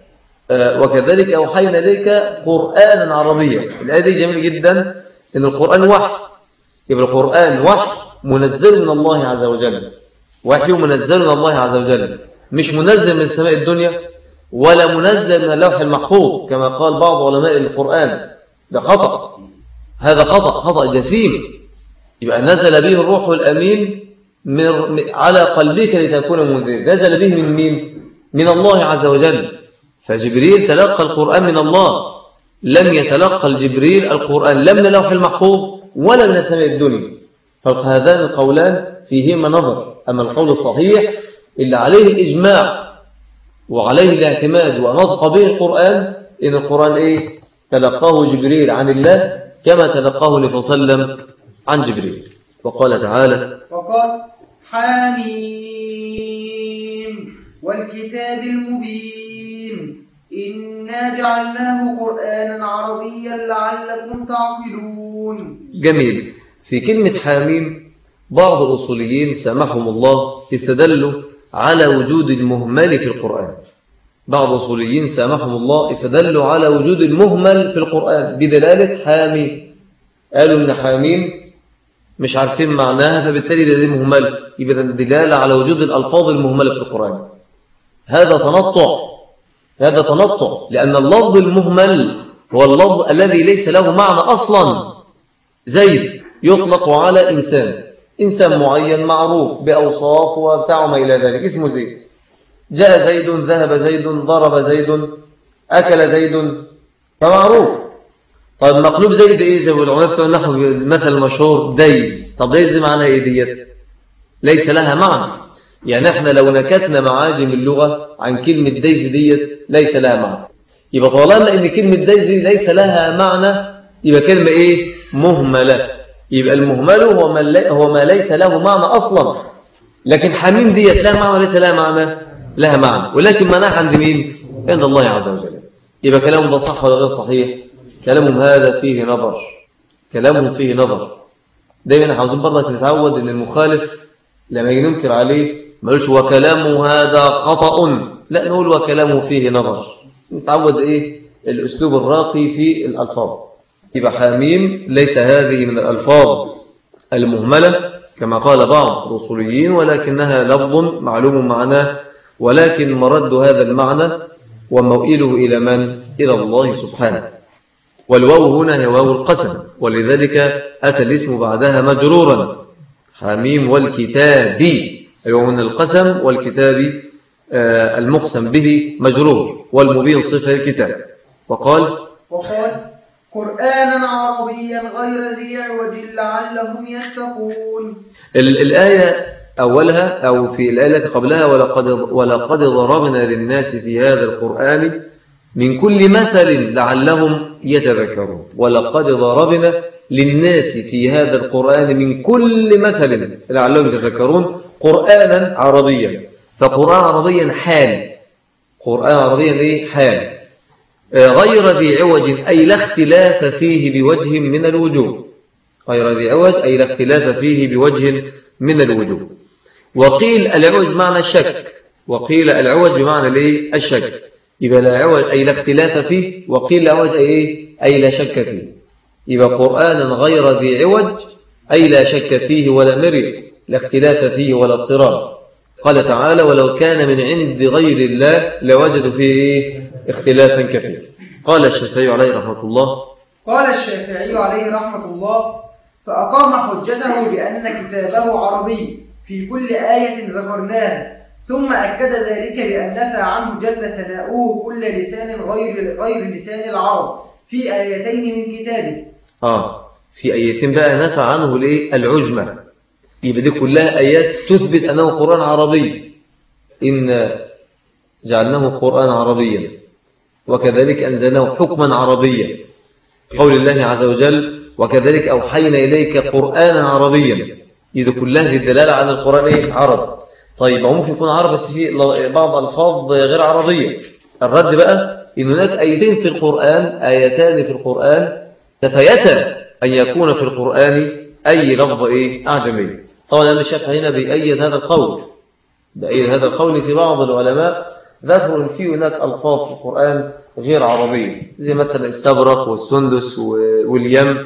آه، وكذلك أوحينا إليك قرآنا عربيا الآية دي جميل جدا إن القرآن وحي يبقى القرآن وحي منزل من الله عز وجل وحي منزل من الله عز وجل مش منزل من سماء الدنيا ولا منزل من اللوح المحفوظ كما قال بعض علماء القرآن ده خطأ هذا خطأ خطأ جسيم يبقى نزل به الروح الأمين من على قلبك لتكون منذر نزل به من مين من الله عز وجل فجبريل تلقى القرآن من الله لم يتلقى الجبريل القرآن لا من اللوح المحفوظ ولا من سماء الدنيا فهذان القولان فيهما نظر أما القول الصحيح اللي عليه الإجماع وعليه الاعتماد ونطق به القرآن إن القرآن إيه تلقاه جبريل عن الله كما تلقاه النبي صلى الله عليه وسلم عن جبريل وقال تعالى وقال حميم والكتاب المبين إنا جعلناه قرآنا عربيا لعلكم تعقلون جميل في كلمة حاميم بعض الأصوليين سامحهم الله استدلوا على وجود المهمل في القرآن بعض الأصوليين سامحهم الله استدلوا على وجود المهمل في القرآن بدلالة حاميم قالوا إن حاميم مش عارفين معناها فبالتالي ده دي مهمل يبقى الدلالة على وجود الألفاظ المهملة في القرآن هذا تنطع هذا تنطع لأن اللفظ المهمل هو اللفظ الذي ليس له معنى أصلا زيد يطلق على إنسان إنسان معين معروف بأوصاف وبتاع ما إلى ذلك اسمه زيد جاء زيد ذهب زيد ضرب زيد أكل زيد فمعروف طيب مقلوب زيد إيه زي العلماء بتوع النحو المثل المشهور ديز طب ديز دي معناها إيه ديت ليس لها معنى يعني احنا لو نكتنا معاجم اللغة عن كلمة ديز ديت ليس لها معنى يبقى طالما ان كلمة ديز دي ليس لها معنى يبقى كلمة ايه مهملة يبقى المهمل هو ما, هو ما ليس له معنى اصلا لكن حميم ديت لها معنى ليس لها معنى لها معنى ولكن معناها عند مين عند الله عز وجل يبقى كلامهم ده صح ولا غير صحيح كلامهم هذا فيه نظر كلامهم فيه نظر دايما عاوزين برضك نتعود ان المخالف لما يجي ننكر عليه ما يقولش وكلامه هذا خطأ لا نقول وكلامه فيه نظر نتعود ايه الاسلوب الراقي في الالفاظ يبقى حاميم ليس هذه من الالفاظ المهملة كما قال بعض الرسوليين ولكنها لفظ معلوم معناه ولكن مرد هذا المعنى وموئله إلى من؟ إلى الله سبحانه والواو هنا هي واو القسم ولذلك أتى الاسم بعدها مجرورا حميم والكتاب أيوة من القسم والكتاب المقسم به مجرور والمبين صفة الكتاب وقال وقال قرآنا عربيا غير ذي عوج لعلهم يتقون الآية أولها أو في الآية التي قبلها ولقد, ولقد ضربنا للناس في هذا القرآن من كل مثل لعلهم يتذكرون ولقد ضربنا للناس في هذا القرآن من كل مثل لعلهم يتذكرون قرآنا عربيا فقرآن عربيا حال قرآن عربيا إيه حال غير ذي عوج أي لا اختلاف فيه بوجه من الوجوه غير ذي عوج أي لا اختلاف فيه بوجه من الوجوه وقيل العوج معنى الشك وقيل العوج بمعنى الايه الشك يبقى لا عوج أي لا اختلاف فيه وقيل العوج أي إيه أي لا شك فيه يبقى قرآنا غير ذي عوج أي لا شك فيه ولا مري لا اختلاف فيه ولا اضطراب قال تعالى ولو كان من عند غير الله لوجدوا فيه إيه اختلافا كثيرا قال الشافعي عليه رحمة الله قال الشافعي عليه رحمة الله فأقام حجته بأن كتابه عربي في كل آية ذكرناها ثم أكد ذلك بأن نفى عنه جل ثناؤه كل لسان غير غير لسان العرب في آيتين من كتابه آه في آيتين بقى نفى عنه ليه العجمة يبقى دي كلها آيات تثبت أنه قرآن عربي إن جعلناه قرآن عربيا وكذلك أنزلناه حكما عربيا قول الله عز وجل وكذلك أوحينا إليك قرآنا عربيا إذا كلها الدلالة على القرآن إيه؟ عرب طيب أو ممكن يكون عرب بس في بعض ألفاظ غير عربية الرد بقى إن هناك آيتين في القرآن آيتان في القرآن تفيتا أن يكون في القرآن أي لفظ إيه أعجمي طبعا أنا الشافعي هنا بيأيد هذا القول بأيد هذا القول في بعض العلماء ذكروا أن في هناك ألفاظ في القرآن غير عربية زي مثلا استبرق والسندس واليم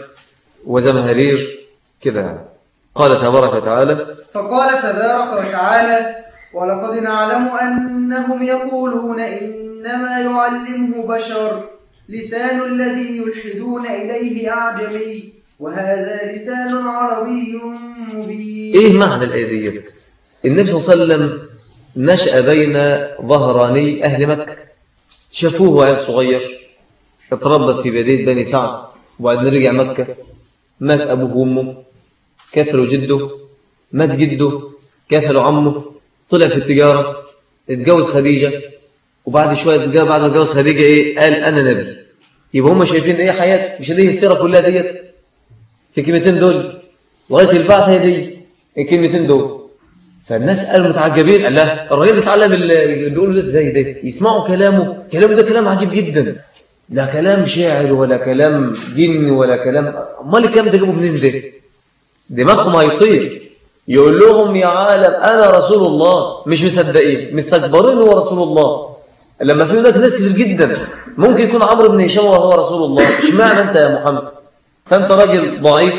وزمهرير كده يعني قال تبارك وتعالى فقال تبارك وتعالى ولقد نعلم أنهم يقولون إنما يعلمه بشر لسان الذي يلحدون إليه أعجمي وهذا لسان عربي مبين إيه معنى الآية ديت النبي صلى الله عليه وسلم نشأ بين ظهراني أهل مكة شافوه وعيل صغير اتربى في بداية بني سعد وبعدين رجع مكة مات أبوه وأمه كفلوا جده مات جده كفلوا عمه طلع في التجارة اتجوز خديجة وبعد شوية اتجوز بعد ما اتجوز خديجة ايه قال أنا نبي يبقى هم شايفين ايه حياة مش دي السيرة كلها ديت في الكلمتين دول لغاية البعث هي دي الكلمتين دول فالناس قالوا متعجبين قال لا الراجل اتعلم اللي بيقولوا ده ازاي ده يسمعوا كلامه كلامه ده كلام عجيب جدا لا كلام شاعر ولا كلام جن ولا كلام امال الكلام ده جابه منين ده دماغهم هيطير يقول لهم يا عالم انا رسول الله مش مصدقين مستكبرين هو رسول الله لما في هناك ناس كتير جدا ممكن يكون عمرو بن هشام وهو رسول الله اشمعنى انت يا محمد فانت راجل ضعيف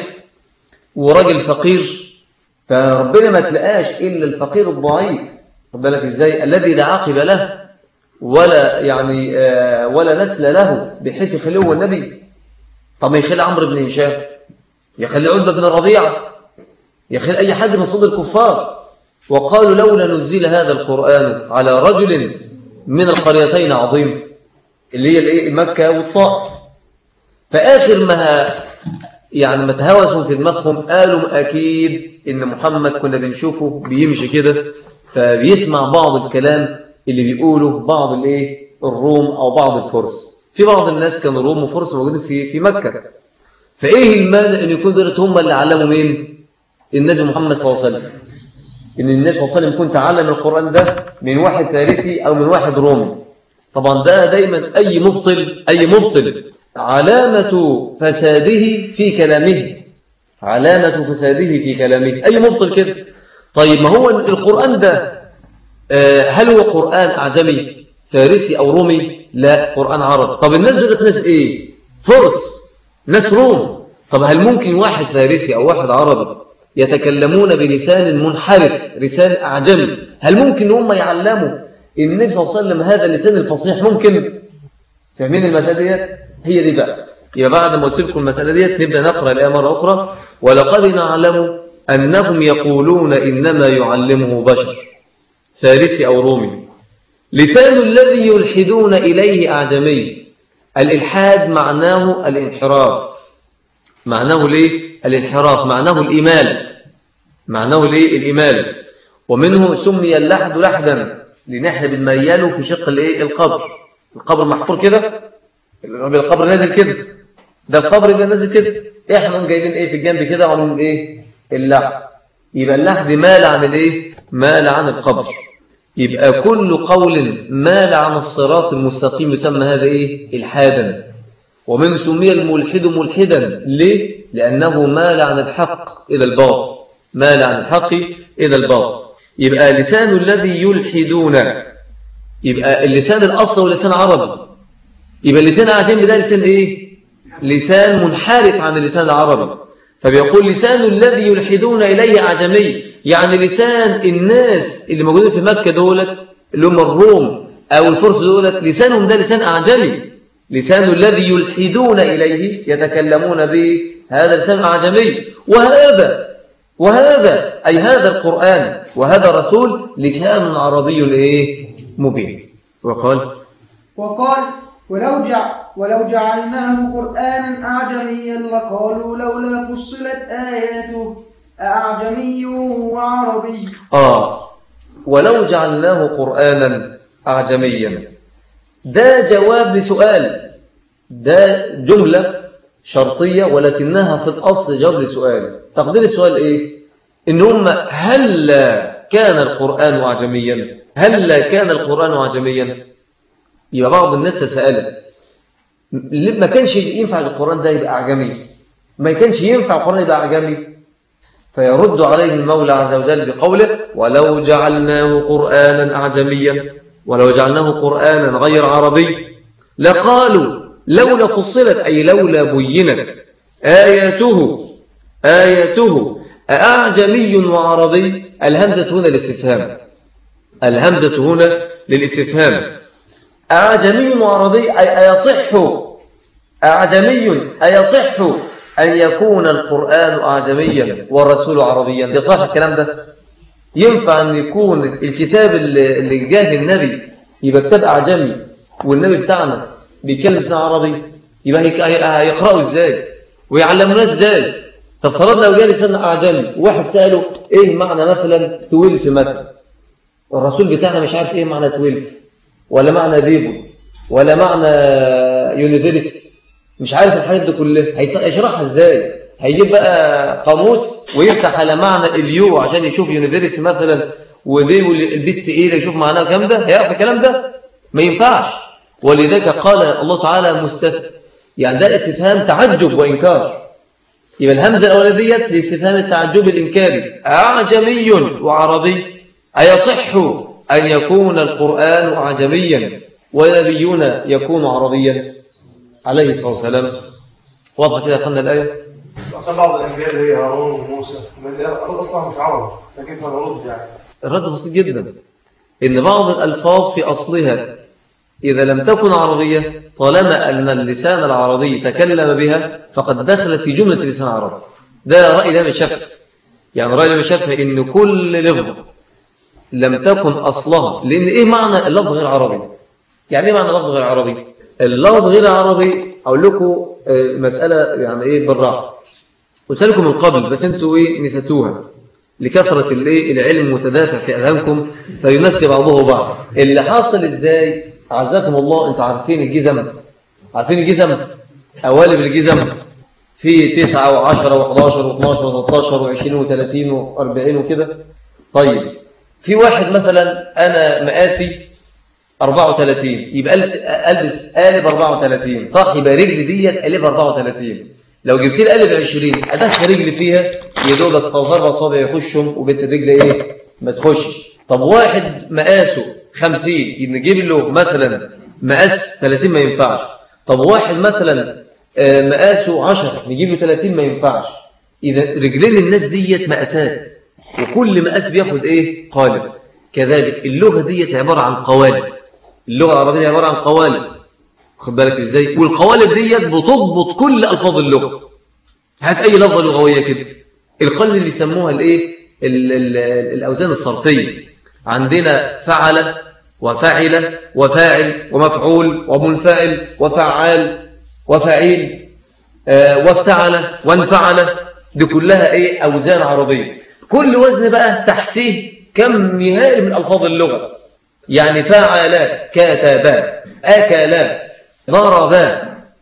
وراجل فقير فربنا ما تلقاش الا الفقير الضعيف خد بالك ازاي الذي لا عقب له ولا يعني آه ولا نسل له بحيث يخليه هو النبي طب ما يخلي عمرو بن هشام يخلي عتبه بن الربيعه يخلي اي حد من صد الكفار وقالوا لولا نزل هذا القران على رجل من القريتين عظيم اللي هي الايه مكه والطائف فاخر ما يعني ما تهوسوا في دماغهم قالوا اكيد ان محمد كنا بنشوفه بيمشي كده فبيسمع بعض الكلام اللي بيقوله بعض الايه الروم او بعض الفرس في بعض الناس كانوا روم وفرس موجودين في في مكه فايه المانع ان يكون دول هم اللي علموا مين النبي محمد صلى الله عليه وسلم ان النبي صلى الله عليه وسلم كنت تعلم القران ده من واحد فارسي او من واحد رومي طبعا ده دايما اي مبطل اي مبطل علامه فساده في كلامه علامه فساده في كلامه اي مبطل كده طيب ما هو القران ده هل هو قرآن أعجمي فارسي أو رومي لا قرآن عربي طب الناس دولت ناس إيه فرس ناس روم طب هل ممكن واحد فارسي أو واحد عربي يتكلمون بلسان منحرف لسان أعجمي هل ممكن هم يعلموا النبي صلى الله عليه وسلم هذا اللسان الفصيح ممكن فاهمين المسألة ديت هي دي بقى يبقى بعد ما قلت لكم المسألة ديت نبدأ نقرأ الآية مرة أخرى ولقد نعلم أنهم يقولون إنما يعلمه بشر فارسي أو رومي لسان الذي يلحدون إليه أعجمي الإلحاد معناه الانحراف معناه ليه الانحراف معناه الإمال معناه ليه الإمال ومنه سمي اللحد لحدا لأن احنا بنميله في شق الايه القبر القبر محفور كده القبر نازل كده ده القبر يبقى نازل كده احنا جايبين ايه في الجنب كده وعاملين ايه اللحد يبقى اللحد مال عن الايه مال عن القبر يبقى كل قول مال عن الصراط المستقيم يسمى هذا ايه الحادا ومن سمي الملحد ملحدا ليه لانه مال عن الحق الى الباطل مال عن الحق الى الباطل يبقى لسان الذي يلحدون يبقى اللسان الاصل هو لسان عربي يبقى اللسان اعجمي ده لسان ايه لسان منحرف عن اللسان العربي فبيقول لسان الذي يلحدون اليه اعجمي يعني لسان الناس اللي موجودين في مكة دولت اللي هم الروم أو الفرس دولت لسانهم ده لسان أعجمي لسان الذي يلحدون إليه يتكلمون به هذا لسان أعجمي وهذا وهذا أي هذا القرآن وهذا رسول لسان عربي إيه مبين وقال وقال ولو, جع ولو جعلناه قرآنا أعجميا لقالوا لولا فصلت آياته أعجمي وعربي آه ولو جعلناه قرآنا أعجميا ده جواب لسؤال ده جملة شرطية ولكنها في الأصل جواب لسؤال تقدير السؤال إيه إن هم هل كان القرآن أعجميا هل كان القرآن أعجميا يبقى بعض الناس تسألت ما كانش ينفع القرآن ده يبقى أعجمي ما كانش ينفع القرآن يبقى أعجمي فيرد عليه المولى عز وجل بقوله ولو جعلناه قرآنا أعجميا ولو جعلناه قرآنا غير عربي لقالوا لولا فصلت أي لولا بينت آياته آياته أعجمي وعربي الهمزة هنا للاستفهام الهمزة هنا للاستفهام أعجمي وعربي أي أيصح أعجمي أيصح أن يكون القرآن أعجميا والرسول عربيا يصح الكلام ده ينفع أن يكون الكتاب اللي جاه النبي يبقى كتاب أعجمي والنبي بتاعنا بيتكلم لسان عربي يبقى هيقرأه إزاي ويعلمونا إزاي طب فرضنا لو جاء لسان أعجمي واحد سأله إيه معنى مثلا تويلف مثلا الرسول بتاعنا مش عارف إيه معنى تويلف ولا معنى بيبو ولا معنى يونيفرسيتي مش عارف الحاجات دي كلها هيشرحها ازاي هيجيب بقى قاموس ويفتح على معنى اليو عشان يشوف يونيفرسيتي مثلا ودي البت ايه يشوف معناها كام ده هيعرف الكلام ده ما ينفعش ولذلك قال الله تعالى مستثنى يعني ده استفهام تعجب وانكار يبقى الهمزه الاولانيه ديت لاستفهام التعجب الانكاري اعجمي وعربي ايصح ان يكون القران اعجميا ونبينا يكون عربيا عليه الصلاة والسلام واضح كده أخذنا الآية عشان بعض الانبياء اللي هي هارون وموسى من الارض اصلا مش عربي لكن فنرد يعني الرد بسيط جدا إن بعض الألفاظ في أصلها إذا لم تكن عربية طالما أن اللسان العربي تكلم بها فقد دخلت في جملة اللسان العربي ده رأي الإمام الشافعي يعني رأي الإمام الشافعي إن كل لفظ لم تكن أصلها لأن إيه معنى اللفظ غير عربي يعني إيه معنى اللفظ غير عربي اللفظ غير عربي أقول لكم آه، مسألة يعني إيه بالراحة قلت لكم من قبل بس أنتوا إيه نسيتوها لكثرة الايه العلم متدافع في أذهانكم فينسي بعضه بعض اللي حاصل إزاي أعزكم الله أنتوا عارفين الجزم عارفين الجزم أوالب الجزم في تسعة وعشرة وحداشر واثناشر وثلاثاشر وعشرين وثلاثين وأربعين وكده طيب في واحد مثلا أنا مقاسي 34 يبقى ألبس- ألبس قالب 34 صح يبقى رجلي ديت قالب 34 لو جبت لي قالب 20 أدخل رجلي فيها يا دوبك اربع صابع يخشهم وبنت الرجل إيه ما تخش طب واحد مقاسه 50 نجيب له مثلا مقاس 30 ما ينفعش طب واحد مثلا آه، مقاسه 10 نجيب له 30 ما ينفعش إذا رجلين الناس ديت مقاسات وكل مقاس بياخد إيه قالب كذلك اللغة ديت عبارة عن قوالب اللغة العربية عبارة عن قوالب خد بالك ازاي والقوالب ديت بتضبط كل ألفاظ اللغة هات أي لفظة لغوية كده القالب اللي بيسموها الايه ال- ال- الأوزان الصرفية عندنا فعل وفعل وفاعل ومفعول ومنفعل وفعال وفعيل آه، وافتعل وانفعل دي كلها ايه أوزان عربية كل وزن بقى تحتيه كم نهائي من ألفاظ اللغة يعني فعل كتب أكل ضرب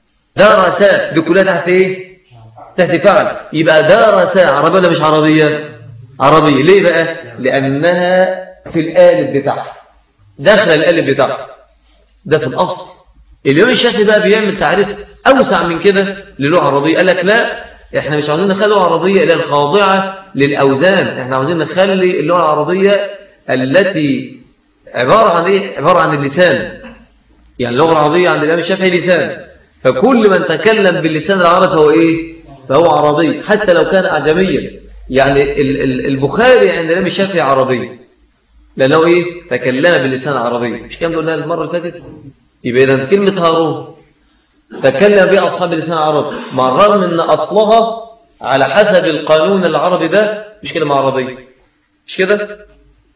درس دي كلها تحت ايه تحت فعل يبقى درس عربية ولا مش عربية عربية ليه بقى لأنها في القالب بتاعها داخل القالب بتاعها ده في الأصل اليوم الشافعي بقى بيعمل تعريف أوسع من كده للغة العربية قال لك لا احنا مش عاوزين نخلي اللغة العربية إلى الخاضعة للأوزان احنا عاوزين نخلي اللغة العربية التي عبارة عن ايه عبارة عن اللسان يعني اللغة العربية عند الإمام الشافعي لسان فكل من تكلم باللسان العربي فهو ايه فهو عربي حتى لو كان أعجميا يعني ال- ال- البخاري عند الإمام الشافعي عربي لأنه إيه تكلم باللسان العربي مش كان قلنا المرة اللي فاتت يبقى إذا كلمة هارون تكلم بها أصحاب اللسان العربي مع الرغم أن أصلها على حسب القانون العربي ده مش كلمة عربية مش كده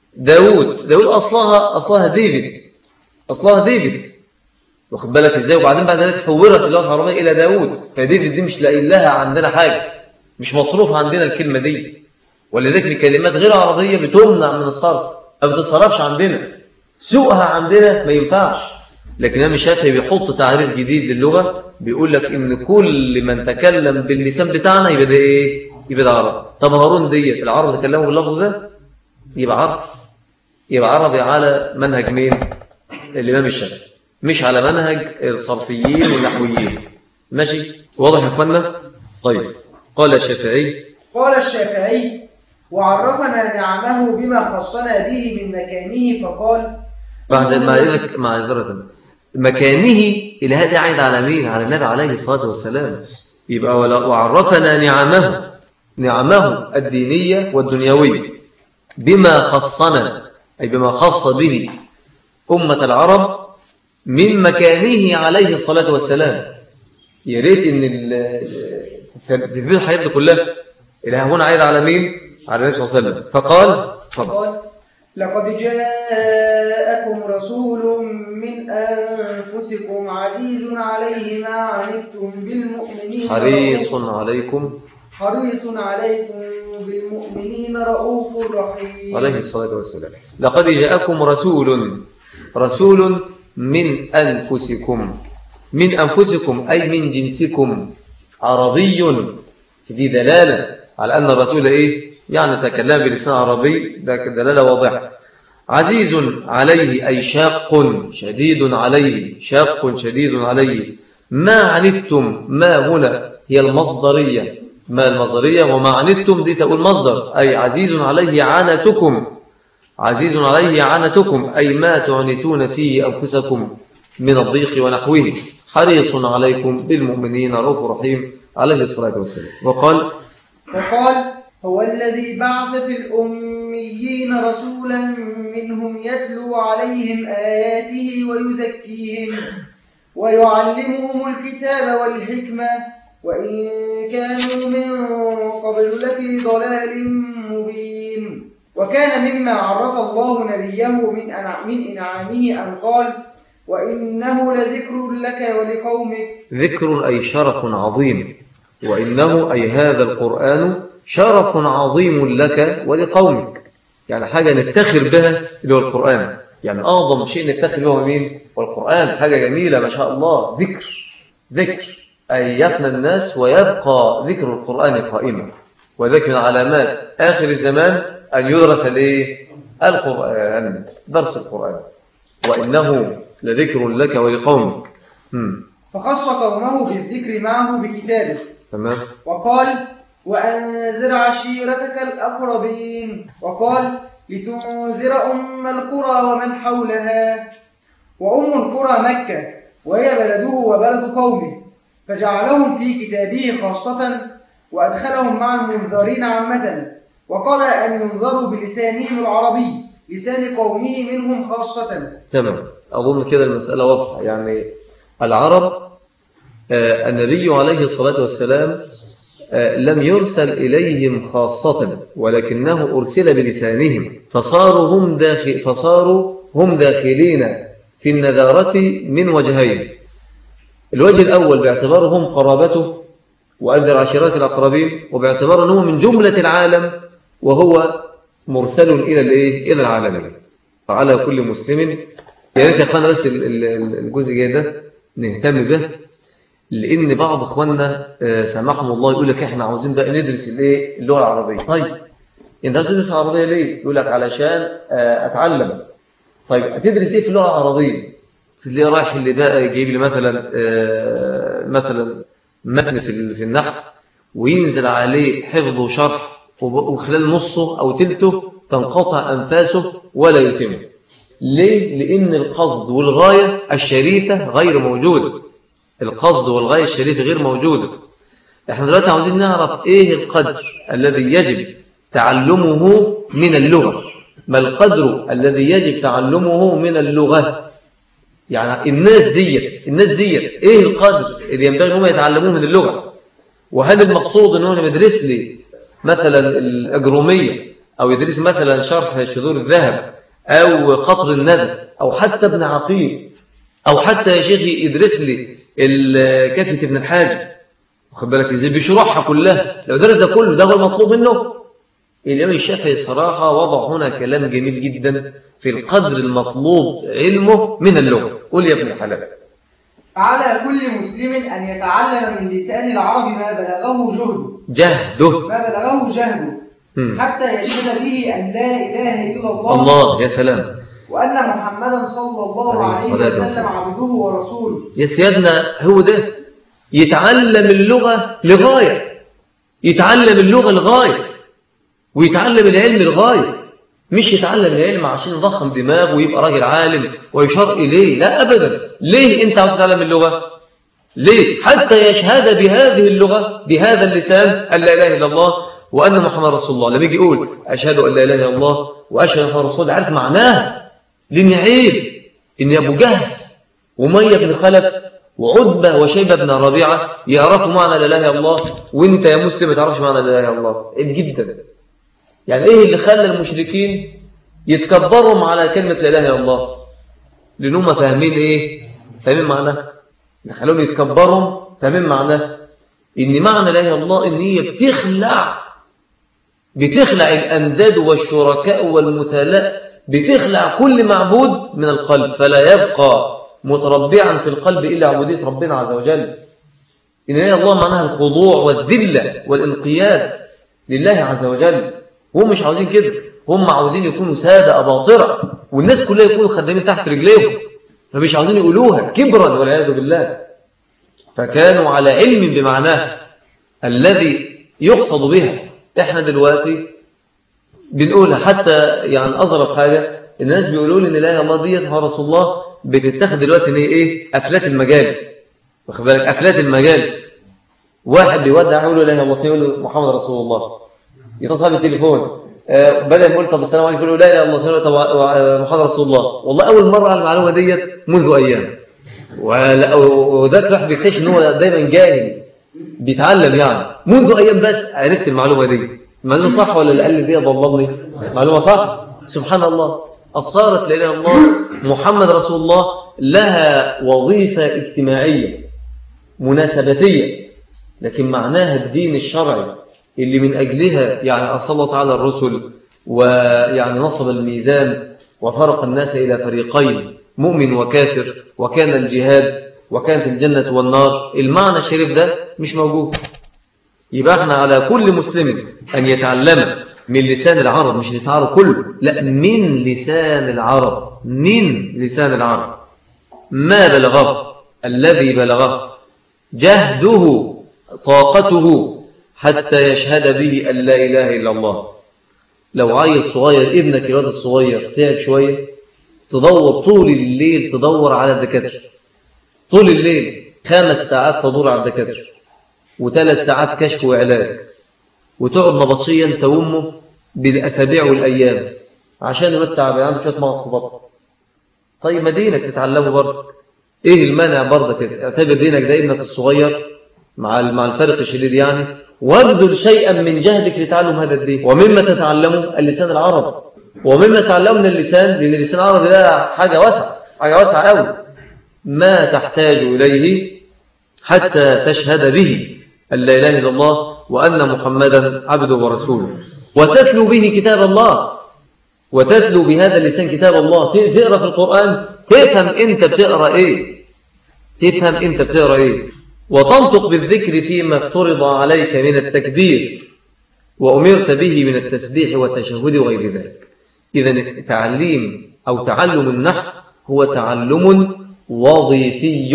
داود داود أصلها أصلها ديفيد أصلها ديفيد واخد بالك ازاي وبعدين بعد ذلك حورت اللغه العربيه الى داوود فديفيد دي مش لاقيين لها عندنا حاجه مش مصروف عندنا الكلمه دي ولذلك الكلمات غير عربيه بتمنع من الصرف ما بتتصرفش عندنا سوقها عندنا ما ينفعش لكن الامام الشافعي بيحط تعريف جديد للغه بيقول لك ان كل من تكلم باللسان بتاعنا يبقى ده ايه يبقى ده عربي طب هارون ديت العرب تكلموا باللفظ ده يبقى عربي يبقى عربي على منهج مين الامام الشافعي مش على منهج الصرفيين والنحويين ماشي واضح يا اخوانا طيب قال الشافعي قال الشافعي وعرفنا نعمه بما خصنا به من مكانه فقال بعد ما يقولك معذرة مكانه إلى هذا عايد على مين على النبي عليه الصلاة والسلام يبقى ولا- وعرفنا نعمه نعمه الدينية والدنيوية بما خصنا أي بما خص به أمة العرب من مكانه عليه الصلاة والسلام يا ريت ان ال- تدبير الحياة دي كلها اللي هنا عايد على مين على النبي صلى الله عليه وسلم فقال فضل. قال لقد جاءكم رسول من أنفسكم عزيز عليه ما عنتم بالمؤمنين حريص رؤوف- عليكم حريص عليكم بالمؤمنين رؤوف رحيم عليه الصلاة والسلام لقد جاءكم رسول رسول من أنفسكم من أنفسكم أي من جنسكم عربي في دلالة على أن الرسول إيه يعني تكلم بلسان عربي ده دلالة واضحة عزيز عليه أي شاق شديد عليه شاق شديد عليه ما عنتم ما هنا هي المصدرية ما المصدرية وما عنتم دي تقول مصدر أي عزيز عليه عنتكم عزيز عليه عنتكم أي ما تعنتون فيه أنفسكم من الضيق ونحوه حريص عليكم بالمؤمنين رؤوف رحيم عليه الصلاة والسلام وقال وقال هو الذي بعث في الأميين رسولا منهم يتلو عليهم آياته ويزكيهم ويعلمهم الكتاب والحكمة وإن كانوا من قبل لفي ضلال مبين وكان مما عرف الله نبيه من أنع- من إنعامه أن قال وإنه لذكر لك ولقومك ذكر أي شرف عظيم وإنه أي هذا القرآن شرف عظيم لك ولقومك يعني حاجة نفتخر بها اللي هو القرآن يعني أعظم شيء نفتخر به هو مين؟ والقرآن حاجة جميلة ما شاء الله ذكر ذكر أي يفنى الناس ويبقى ذكر القرآن قائما وذلك من علامات آخر الزمان أن يدرس الإيه؟ القرآن درس القرآن وإنه لذكر لك ولقومك مم. فخص قومه بالذكر معه بكتابه تمام وقال وأنذر عشيرتك الأقربين وقال لتنذر أم القرى ومن حولها وأم القرى مكة وهي بلده وبلد قومه فجعلهم في كتابه خاصة وأدخلهم مع المنذرين عامة وقال أن ينذروا بلسانهم العربي لسان قومه منهم خاصة تمام أظن كده المسألة واضحة يعني العرب آه، النبي عليه الصلاة والسلام آه، لم يرسل إليهم خاصة ولكنه أرسل بلسانهم فصاروا هم, داخل فصاروا هم داخلين في النذارة من وجهين الوجه الأول باعتبارهم قرابته وأنذر عشيرات الأقربين وباعتبار أنه من جملة العالم وهو مرسل إلى الإيه؟ إلى العالمين فعلى كل مسلم يا ريت يا اخوانا بس ال- ال- الجزء الجاي ده نهتم به لان بعض اخواننا آه، سامحهم الله يقول لك احنا عاوزين بقى ندرس الايه اللغه العربيه طيب انت عايز تدرس العربيه ليه يقول لك علشان آه، اتعلم طيب هتدرس ايه في اللغه العربيه تلاقيه رايح اللي بقى جايب لي مثلا آه، مثلا متن في ال- في النحو وينزل عليه حفظ وشرح وب- وخلال نصه او تلته تنقطع انفاسه ولا يتم ليه؟ لأن القصد والغاية الشريفة غير موجودة القصد والغاية الشريفة غير موجودة احنا دلوقتي عاوزين نعرف ايه القدر الذي يجب تعلمه من اللغة ما القدر الذي يجب تعلمه من اللغة يعني الناس ديت الناس ديت ايه القدر اللي ينبغي انهم يتعلموه من اللغة وهل المقصود انه يدرس لي مثلا الأجرومية أو يدرس مثلا شرح شذور الذهب أو قطر الندى أو حتى ابن عقيل أو حتى يا شيخ يدرس لي ال- كافة ابن الحاج واخد بالك ازاي بيشرحها كلها لو درس ده كله ده هو المطلوب منه الإمام الشافعي الصراحة وضع هنا كلام جميل جدا في القدر المطلوب علمه من اللغة قول يا ابن الحلال على كل مسلم أن يتعلم من لسان العرب ما بلغه جهده جهده ما بلغه جهده مم. حتى يشهد به أن لا إله إلا الله, الله يا سلام وأن محمدا صلى الله عليه عليه الصلاة وسلم والسلام. عبده ورسوله يا سيادنا هو ده يتعلم اللغة لغاية يتعلم اللغة لغاية ويتعلم العلم لغاية مش يتعلم العلم عشان يضخم دماغه ويبقى راجل عالم ويشار إليه لا أبدا ليه أنت عاوز تتعلم اللغة ليه حتى يشهد بهذه اللغة بهذا اللسان أن لا إله إلا الله وأن محمد رسول الله لما يجي يقول أشهد أن لا إله إلا الله وأشهد أن محمد رسول الله عارف معناها لأن عيب إن أبو جهل ومية بن خلف وعتبة وشيبة بن ربيعة يعرفوا معنى لا إله إلا الله وأنت يا مسلم ما تعرفش معنى لا إله إلا الله عيب جدا يعني إيه اللي خلى المشركين يتكبروا على كلمة لا إله إلا الله لأنهم فاهمين إيه فاهمين معناها اللي خلوهم يتكبروا فاهمين معناها إن معنى لا إله إلا الله إن هي بتخلع بتخلع الأنداد والشركاء والمثالاة بتخلع كل معبود من القلب فلا يبقى متربعا في القلب إلا عبودية ربنا عز وجل إن لا الله معناها الخضوع والذلة والانقياد لله عز وجل هم مش عاوزين كده هم عاوزين يكونوا سادة أباطرة والناس كلها يكونوا خدامين تحت رجليهم فمش عاوزين يقولوها كبرا والعياذ بالله فكانوا على علم بمعناها الذي يقصد بها احنا دلوقتي بنقولها حتى يعني أظرف حاجة الناس بيقولوا لي ان لا اله الا الله ديت هو رسول الله بتتاخد دلوقتي ان هي ايه افلات المجالس واخد بالك افلات المجالس واحد بيودع يقول له لا اله الا الله يقول له محمد رسول الله يتصل بالتليفون آه، بدل ما يقول طب السلام عليكم يقول له لا اله الا الله يقول له طب آه، محمد رسول الله والله اول مره على المعلومه ديت منذ ايام ولا- وده الواحد بيكتشف ان هو دايما جاهل بيتعلم يعني منذ ايام بس عرفت المعلومه دي المعلومه صح ولا اللي قال لي دي ضللني معلومه صح سبحان الله اصارت لا اله الا الله محمد رسول الله لها وظيفه اجتماعيه مناسبتيه لكن معناها الدين الشرعي اللي من أجلها يعني أصلى الله تعالى الرسل ويعني نصب الميزان وفرق الناس إلى فريقين مؤمن وكافر وكان الجهاد وكانت الجنة والنار المعنى الشريف ده مش موجود يبقى احنا على كل مسلم أن يتعلم من لسان العرب مش لسان العرب كله لا من لسان العرب من لسان العرب ما بلغه الذي بلغه جهده طاقته حتى يشهد به أن لا إله إلا الله لو عيل صغير ابنك الواد الصغير تعب شوية تدور طول الليل تدور على الدكاترة طول الليل خمس ساعات تدور على الدكاترة وثلاث ساعات كشف وعلاج وتقعد نبطشيا انت وامه بالاسابيع والايام عشان الواد تعبان عنده شويه مغص في بطنه طيب ما دينك تتعلمه برضه ايه المانع برضه كده اعتبر دينك ده ابنك الصغير مع مع الفرق الشديد يعني وابذل شيئا من جهدك لتعلم هذا الدين ومما تتعلمه اللسان العربي ومما تتعلمه من اللسان لان اللسان العربي ده حاجه واسعه حاجه واسعه قوي ما تحتاج اليه حتى تشهد به أن لا إله إلا الله وأن محمدا عبده ورسوله وتتلو به كتاب الله وتتلو بهذا اللسان كتاب الله تقرأ في القرآن تفهم أنت بتقرأ إيه تفهم أنت بتقرأ إيه وتنطق بالذكر فيما افترض عليك من التكبير وأمرت به من التسبيح والتشهد وغير ذلك إذا تعليم أو تعلم النحو هو تعلم وظيفي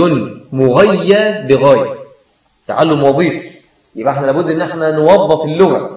مغيى بغاية تعلم وظيفي يبقى احنا لابد ان احنا نوظف اللغة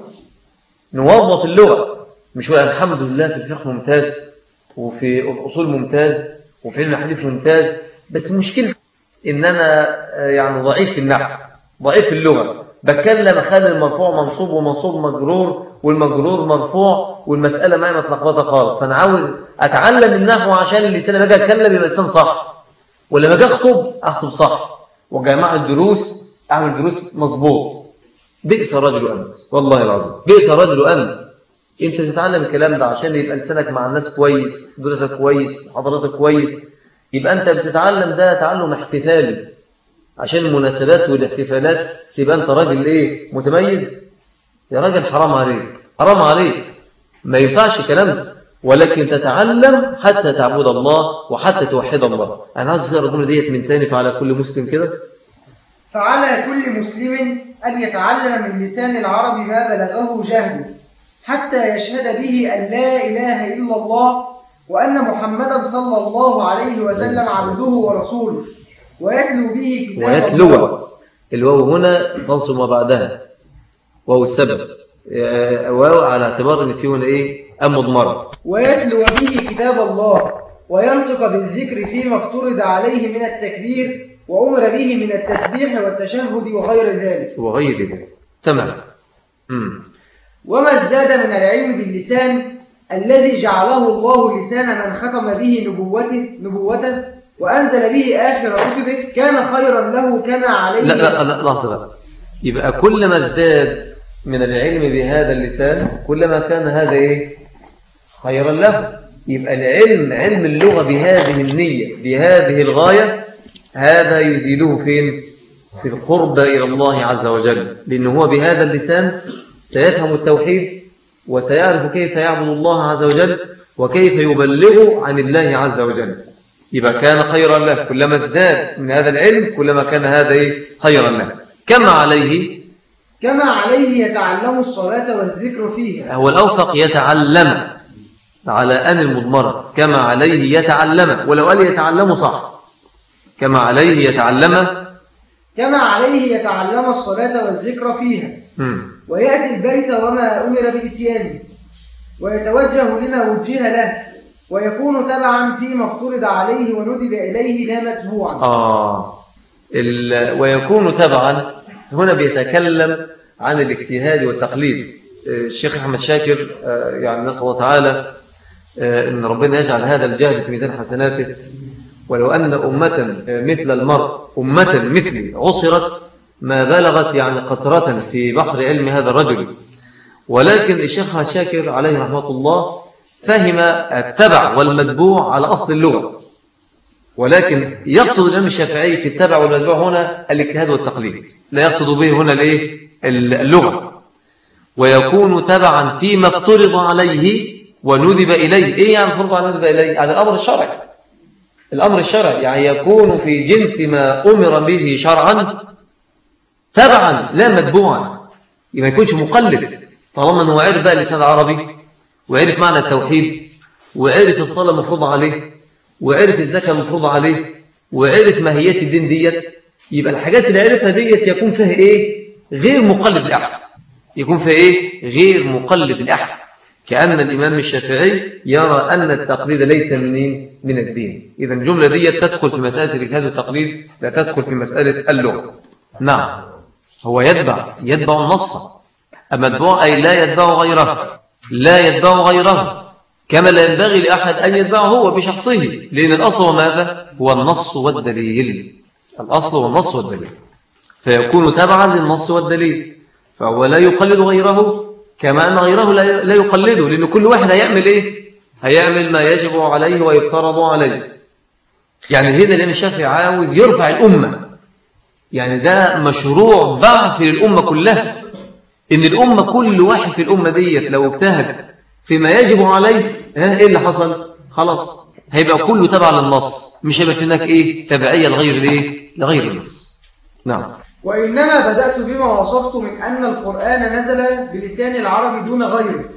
نوظف اللغة مش هو الحمد لله في الفقه ممتاز وفي الأصول ممتاز وفي علم الحديث ممتاز بس مشكلة ان انا آه، يعني ضعيف في النحو ضعيف في اللغة بتكلم اخلي المرفوع منصوب ومنصوب مجرور والمجرور مرفوع والمسألة معي متلخبطة خالص فانا عاوز اتعلم النحو عشان اللسان لما اجي اتكلم يبقى اللسان صح ولما اجي اخطب اخطب صح وجماعة الدروس اعمل دروس مظبوط بئس الرجل انت والله العظيم بئس الرجل انت انت تتعلم الكلام ده عشان يبقى لسانك مع الناس كويس درسك كويس حضرتك كويس يبقى انت بتتعلم ده تعلم احتفالي عشان المناسبات والاحتفالات تبقى انت راجل ايه متميز يا راجل حرام عليك حرام عليك ما ينفعش الكلام ده ولكن تتعلم حتى تعبد الله وحتى توحد الله انا عايز اقرا الجمله ديت من تاني فعلى كل مسلم كده فعلى كل مسلم أن يتعلم من لسان العرب ما بلغه جهله حتى يشهد به أن لا إله إلا الله وأن محمدا صلى الله عليه وسلم عبده ورسوله ويتلو به كتاب الله ويتلو الواو هنا تنصب ما بعدها واو السبب آه، واو على اعتبار ان فيه هنا ايه ام مضمره ويتلو به كتاب الله وينطق بالذكر فيما افترض عليه من التكبير وأمر به من التسبيح والتشهد وغير ذلك وغير ذلك تمام امم وما ازداد من العلم باللسان الذي جعله الله لسان من ختم به نبوته, نبوته وأنزل به آخر كتبه كان خيرا له كما عليه لا لا لا لحظه بقى يبقى كلما ازداد من العلم بهذا اللسان كلما كان هذا ايه خيرا له يبقى العلم علم اللغه بهذه النيه بهذه الغايه هذا يزيده فين في القرب إلى الله عز وجل لأنه هو بهذا اللسان سيفهم التوحيد وسيعرف كيف يعبد الله عز وجل وكيف يبلغ عن الله عز وجل يبقى كان خيرا له كلما ازداد من هذا العلم كلما كان هذا إيه؟ خيرا له كما عليه كما عليه يتعلم الصلاة والذكر فيها هو الأوفق يتعلم على أن المضمرة كما عليه يتعلم ولو قال يتعلم صح كما عليه يتعلم كما عليه يتعلم الصلاة والذكر فيها مم. ويأتي البيت وما أمر بإتيانه ويتوجه لما وجه له ويكون تبعا فيما افترض عليه وندب إليه لا متبوعا آه ال... ويكون تبعا هنا بيتكلم عن الاجتهاد والتقليد آه، الشيخ أحمد شاكر آه، يعني نسأل الله تعالى آه، أن ربنا يجعل هذا الجهد في ميزان حسناته ولو أن أمة مثل المرء أمة مثلي عصرت ما بلغت يعني قطرة في بحر علم هذا الرجل ولكن الشيخ أحمد شاكر عليه رحمة الله فهم التبع والمتبوع على أصل اللغة ولكن يقصد الإمام الشافعي في التبع والمتبوع هنا الاجتهاد والتقليد لا يقصد به هنا الايه اللغة ويكون تبعا فيما افترض عليه وندب إليه إيه يعني افترض عليه وندب إليه على الأمر الشرعي الأمر الشرعي يعني يكون في جنس ما أمر به شرعا تبعا لا متبوعا ما يكونش مقلد طالما أنه عرف بقى اللسان العربي وعرف معنى التوحيد وعرف الصلاة مفروضة عليه وعرف الزكاة مفروضة عليه وعرف ماهيات الدين ديت يبقى الحاجات اللي عرفها ديت يكون فيها ايه غير مقلد لأحد يكون فيها ايه غير مقلد لأحد كأن الإمام الشافعي يرى أن التقليد ليس من من الدين إذا الجملة دي تدخل في مسألة الاجتهاد والتقليد لا تدخل في مسألة اللغة نعم هو يتبع يتبع النص أما أي لا يتبع غيره لا يتبع غيره كما لا ينبغي لأحد أن يتبعه هو بشخصه لأن الأصل ماذا؟ هو النص والدليل الأصل هو النص والدليل فيكون تبعا للنص والدليل فهو لا يقلد غيره كما أن غيره لا يقلده لأن كل واحد هيعمل إيه؟ هيعمل ما يجب عليه ويفترض عليه يعني هنا الإمام الشافعي عاوز يرفع الأمة يعني ده مشروع ضعف للأمة كلها إن الأمة كل واحد في الأمة ديت لو اجتهد فيما يجب عليه ها ايه اللي حصل خلاص هيبقى كله تبع للنص مش هيبقى هناك ايه تبعيه لغير الايه لغير النص نعم وإنما بدأت بما وصفت من أن القرآن نزل بلسان العرب دون غيره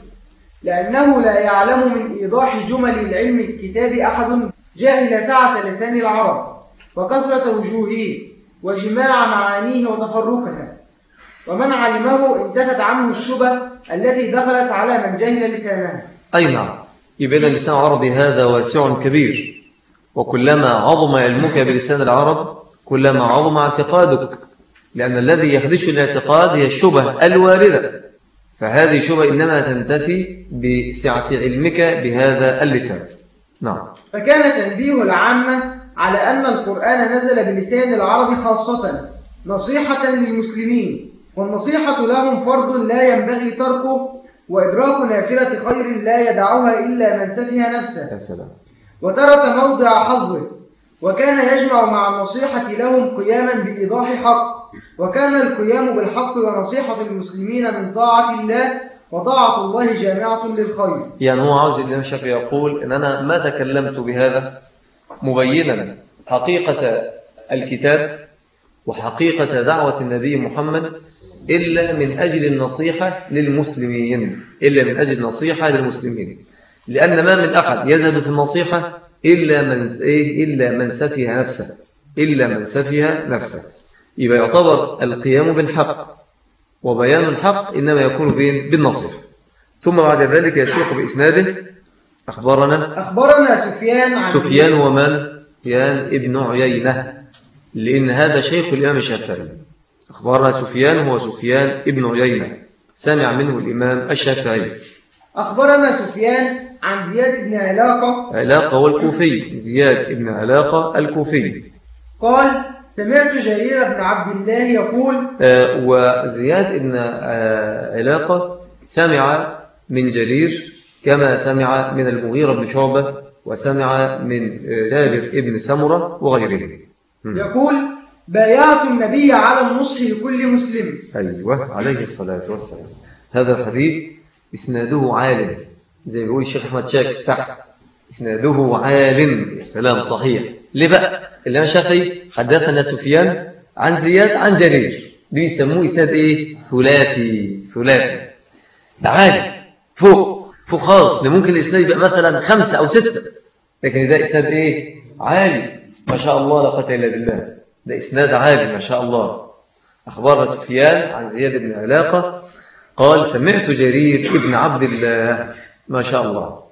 لأنه لا يعلم من إيضاح جمل العلم الكتاب أحد جاهل سعة لسان العرب وكثرة وجوهه وجماع معانيه وتفرقها ومن علمه انتفت عنه الشبه التي دخلت على من جهل لسانها أي نعم يبقى اللسان العربي هذا واسع كبير وكلما عظم علمك بلسان العرب كلما عظم اعتقادك لأن الذي يخدش الاعتقاد هي الشبه الواردة فهذه شبه إنما تنتفي بسعة علمك بهذا اللسان نعم فكان تنبيه العامة على أن القرآن نزل بلسان العرب خاصة نصيحة للمسلمين والنصيحة لهم فرض لا ينبغي تركه وإدراك نافلة خير لا يدعها إلا من سفه نفسه وترك موضع حظه وكان يجمع مع النصيحة لهم قياما بإيضاح حق وكان القيام بالحق ونصيحة المسلمين من طاعة الله وطاعة الله جامعة للخير يعني هو عاوز الإمام الشافعي يقول إن أنا ما تكلمت بهذا مبينا حقيقة الكتاب وحقيقة دعوة النبي محمد إلا من أجل النصيحة للمسلمين إلا من أجل النصيحة للمسلمين لأن ما من أحد يزهد في النصيحة إلا من, إيه إلا من سفه نفسه إلا من سفه نفسه يبقى يعتبر القيام بالحق وبيان الحق إنما يكون بين بالنصيحة ثم بعد ذلك يشيخ بإسناده أخبرنا أخبرنا سفيان عن سفيان ومن سفيان ابن عيينة لأن هذا شيخ الإمام الشافعي أخبرنا سفيان هو سفيان ابن عيينة سمع منه الإمام الشافعي أخبرنا سفيان عن زياد بن علاقة علاقة والكوفي زياد بن علاقة الكوفي قال سمعت جرير بن عبد الله يقول آه وزياد بن آه علاقة سمع من جرير كما سمع من المغيرة بن شعبة وسمع من آه، جابر بن سمرة وغيره يقول بايعت النبي على النصح لكل مسلم أيوة عليه الصلاة والسلام هذا الحديث إسناده عالم زي ما بيقول الشيخ أحمد شاكر تحت إسناده عالم يا سلام صحيح ليه بقى اللي أنا شافي حدثنا سفيان عن زياد عن جرير دي يسموه إسناد إيه ثلاثي ثلاثي ده عالي فوق فوق خالص ده ممكن الإسناد يبقى مثلا خمسة أو ستة لكن ده إسناد إيه عالي ما شاء الله لا قوه إلا بالله ده إسناد عالي ما شاء الله أخبرنا سفيان عن زياد بن علاقة قال سمعت جرير ابن عبد الله ما شاء الله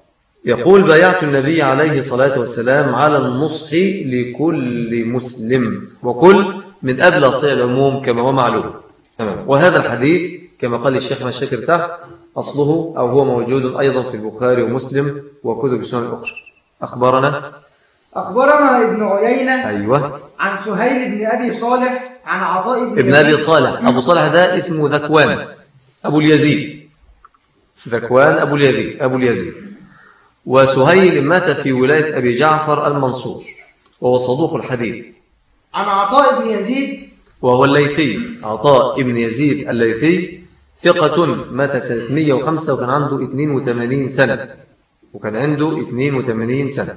يقول بايعت النبي عليه الصلاة والسلام على النصح لكل مسلم وكل من أبلغ صيغ العموم كما هو معلوم تمام وهذا الحديث كما قال الشيخ مشاكر تحت أصله أو هو موجود أيضا في البخاري ومسلم وكتب السنن الأخرى أخبرنا أخبرنا ابن عيينة أيوة عن سهيل بن أبي صالح عن عطاء بن ابن أبي يزيد صالح أبو صالح ده اسمه ذكوان أبو اليزيد ذكوان أبو اليزيد أبو اليزيد وسهيل مات في ولاية أبي جعفر المنصور وهو صدوق الحديث عن عطاء بن يزيد وهو الليثي عطاء ابن يزيد الليثي ثقة مات سنة 105 وكان عنده 82 سنة وكان عنده 82 سنة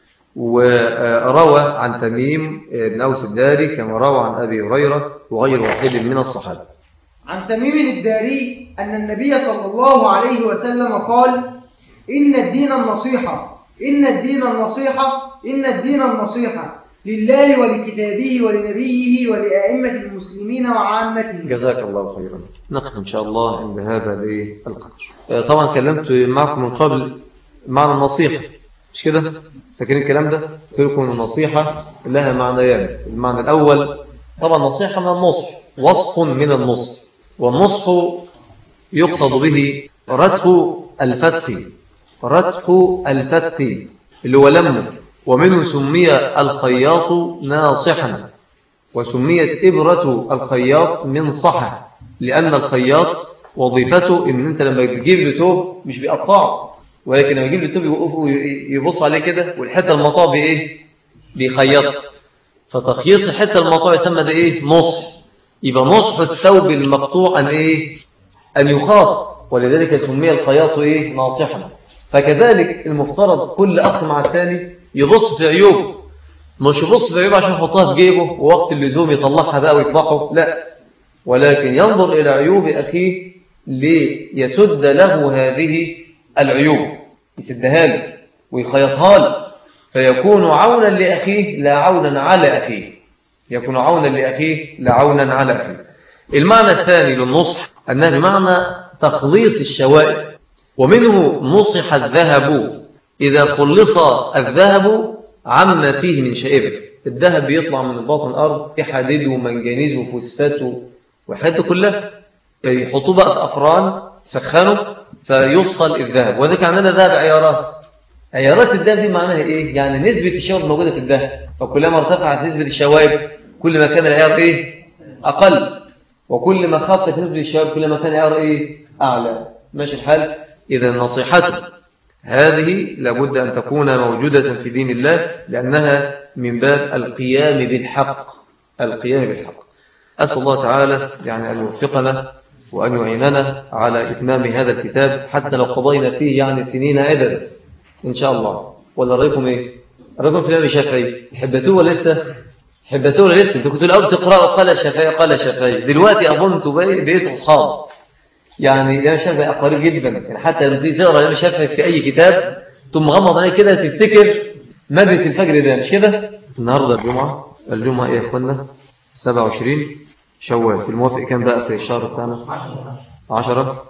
وروى عن تميم بن أوس الداري كما روى عن أبي هريرة وغير واحد من الصحابة عن تميم الداري أن النبي صلى الله عليه وسلم قال إن الدين النصيحة إن الدين النصيحة إن الدين النصيحة لله ولكتابه ولنبيه ولأئمة المسلمين وعامتهم جزاك الله خيرا نقف إن شاء الله عند هذا القدر آه، طبعا كلمت معكم من قبل معنى النصيحة مش كده فاكرين الكلام ده قلت لكم ان النصيحة لها معنيان المعنى الأول طبعا نصيحة من النصح وصف من النصح والنصح يقصد به رتق الفتق رتق الفتق اللي هو لمه ومنه سمي الخياط ناصحا وسميت إبرة الخياط من صحة لأن الخياط وظيفته إن أنت لما تجيب له توب مش بيقطعه ولكن لما يجيب له توب يوقفه ويبص عليه كده والحتة المقطوع بإيه؟ بيخيطها فتخييط الحتة المقطوع يسمى ده إيه؟ نصح يبقى نصح الثوب المقطوع أن إيه؟ أن يخاط ولذلك سمي الخياط إيه؟ ناصحا فكذلك المفترض كل أخ مع الثاني يبص في عيوبه مش يبص في عيوبه عشان يحطها في جيبه ووقت اللزوم يطلعها بقى ويطبعه لا ولكن ينظر إلى عيوب أخيه ليسد له هذه العيوب يسدها له ويخيطها له فيكون عونا لأخيه لا عونا على أخيه يكون عونا لأخيه لا عونا على أخيه المعنى الثاني للنصح أنه بمعنى تخليص الشوائب ومنه نصح الذهب إذا خلص الذهب عما فيه من شائبه الذهب بيطلع من باطن الأرض في حديد ومنجنيز وفوسفات وحاجته كلها يحطوه بقى في أفران سخنوا فيفصل الذهب وذلك عندنا ذهب عيارات عيارات الذهب دي معناها إيه؟ يعني نسبة الشوائب موجودة في الذهب فكلما ارتفعت نسبة الشوائب كل ما كان العيار إيه؟ أقل وكل ما خفت نسبة الشوائب كل ما كان العيار إيه؟ أعلى ماشي الحال إذا نصيحته هذه لابد أن تكون موجودة في دين الله لأنها من باب القيام بالحق القيام بالحق أسأل الله تعالى يعني أن يوفقنا وأن يعيننا على إتمام هذا الكتاب حتى لو قضينا فيه يعني سنين عددا إن شاء الله ولا رأيكم إيه رأيكم في الإمام الشافعي حبتوه ولا لسه حبتوه ولا لسه أنتوا كنتوا الأول تقرأوا قال الشافعي قال الشافعي دلوقتي أظن أنتوا بقيتوا أصحاب يعني الإمام الشافعي قريب جدا يعني حتى لما تيجي تقرا الإمام الشافعي في أي كتاب ثم غمض عليه كده تفتكر مادة الفجر ده مش كده النهارده الجمعة الجمعة إيه يا إخوانا 27 شوال في الموافق كام بقى في الشهر بتاعنا 10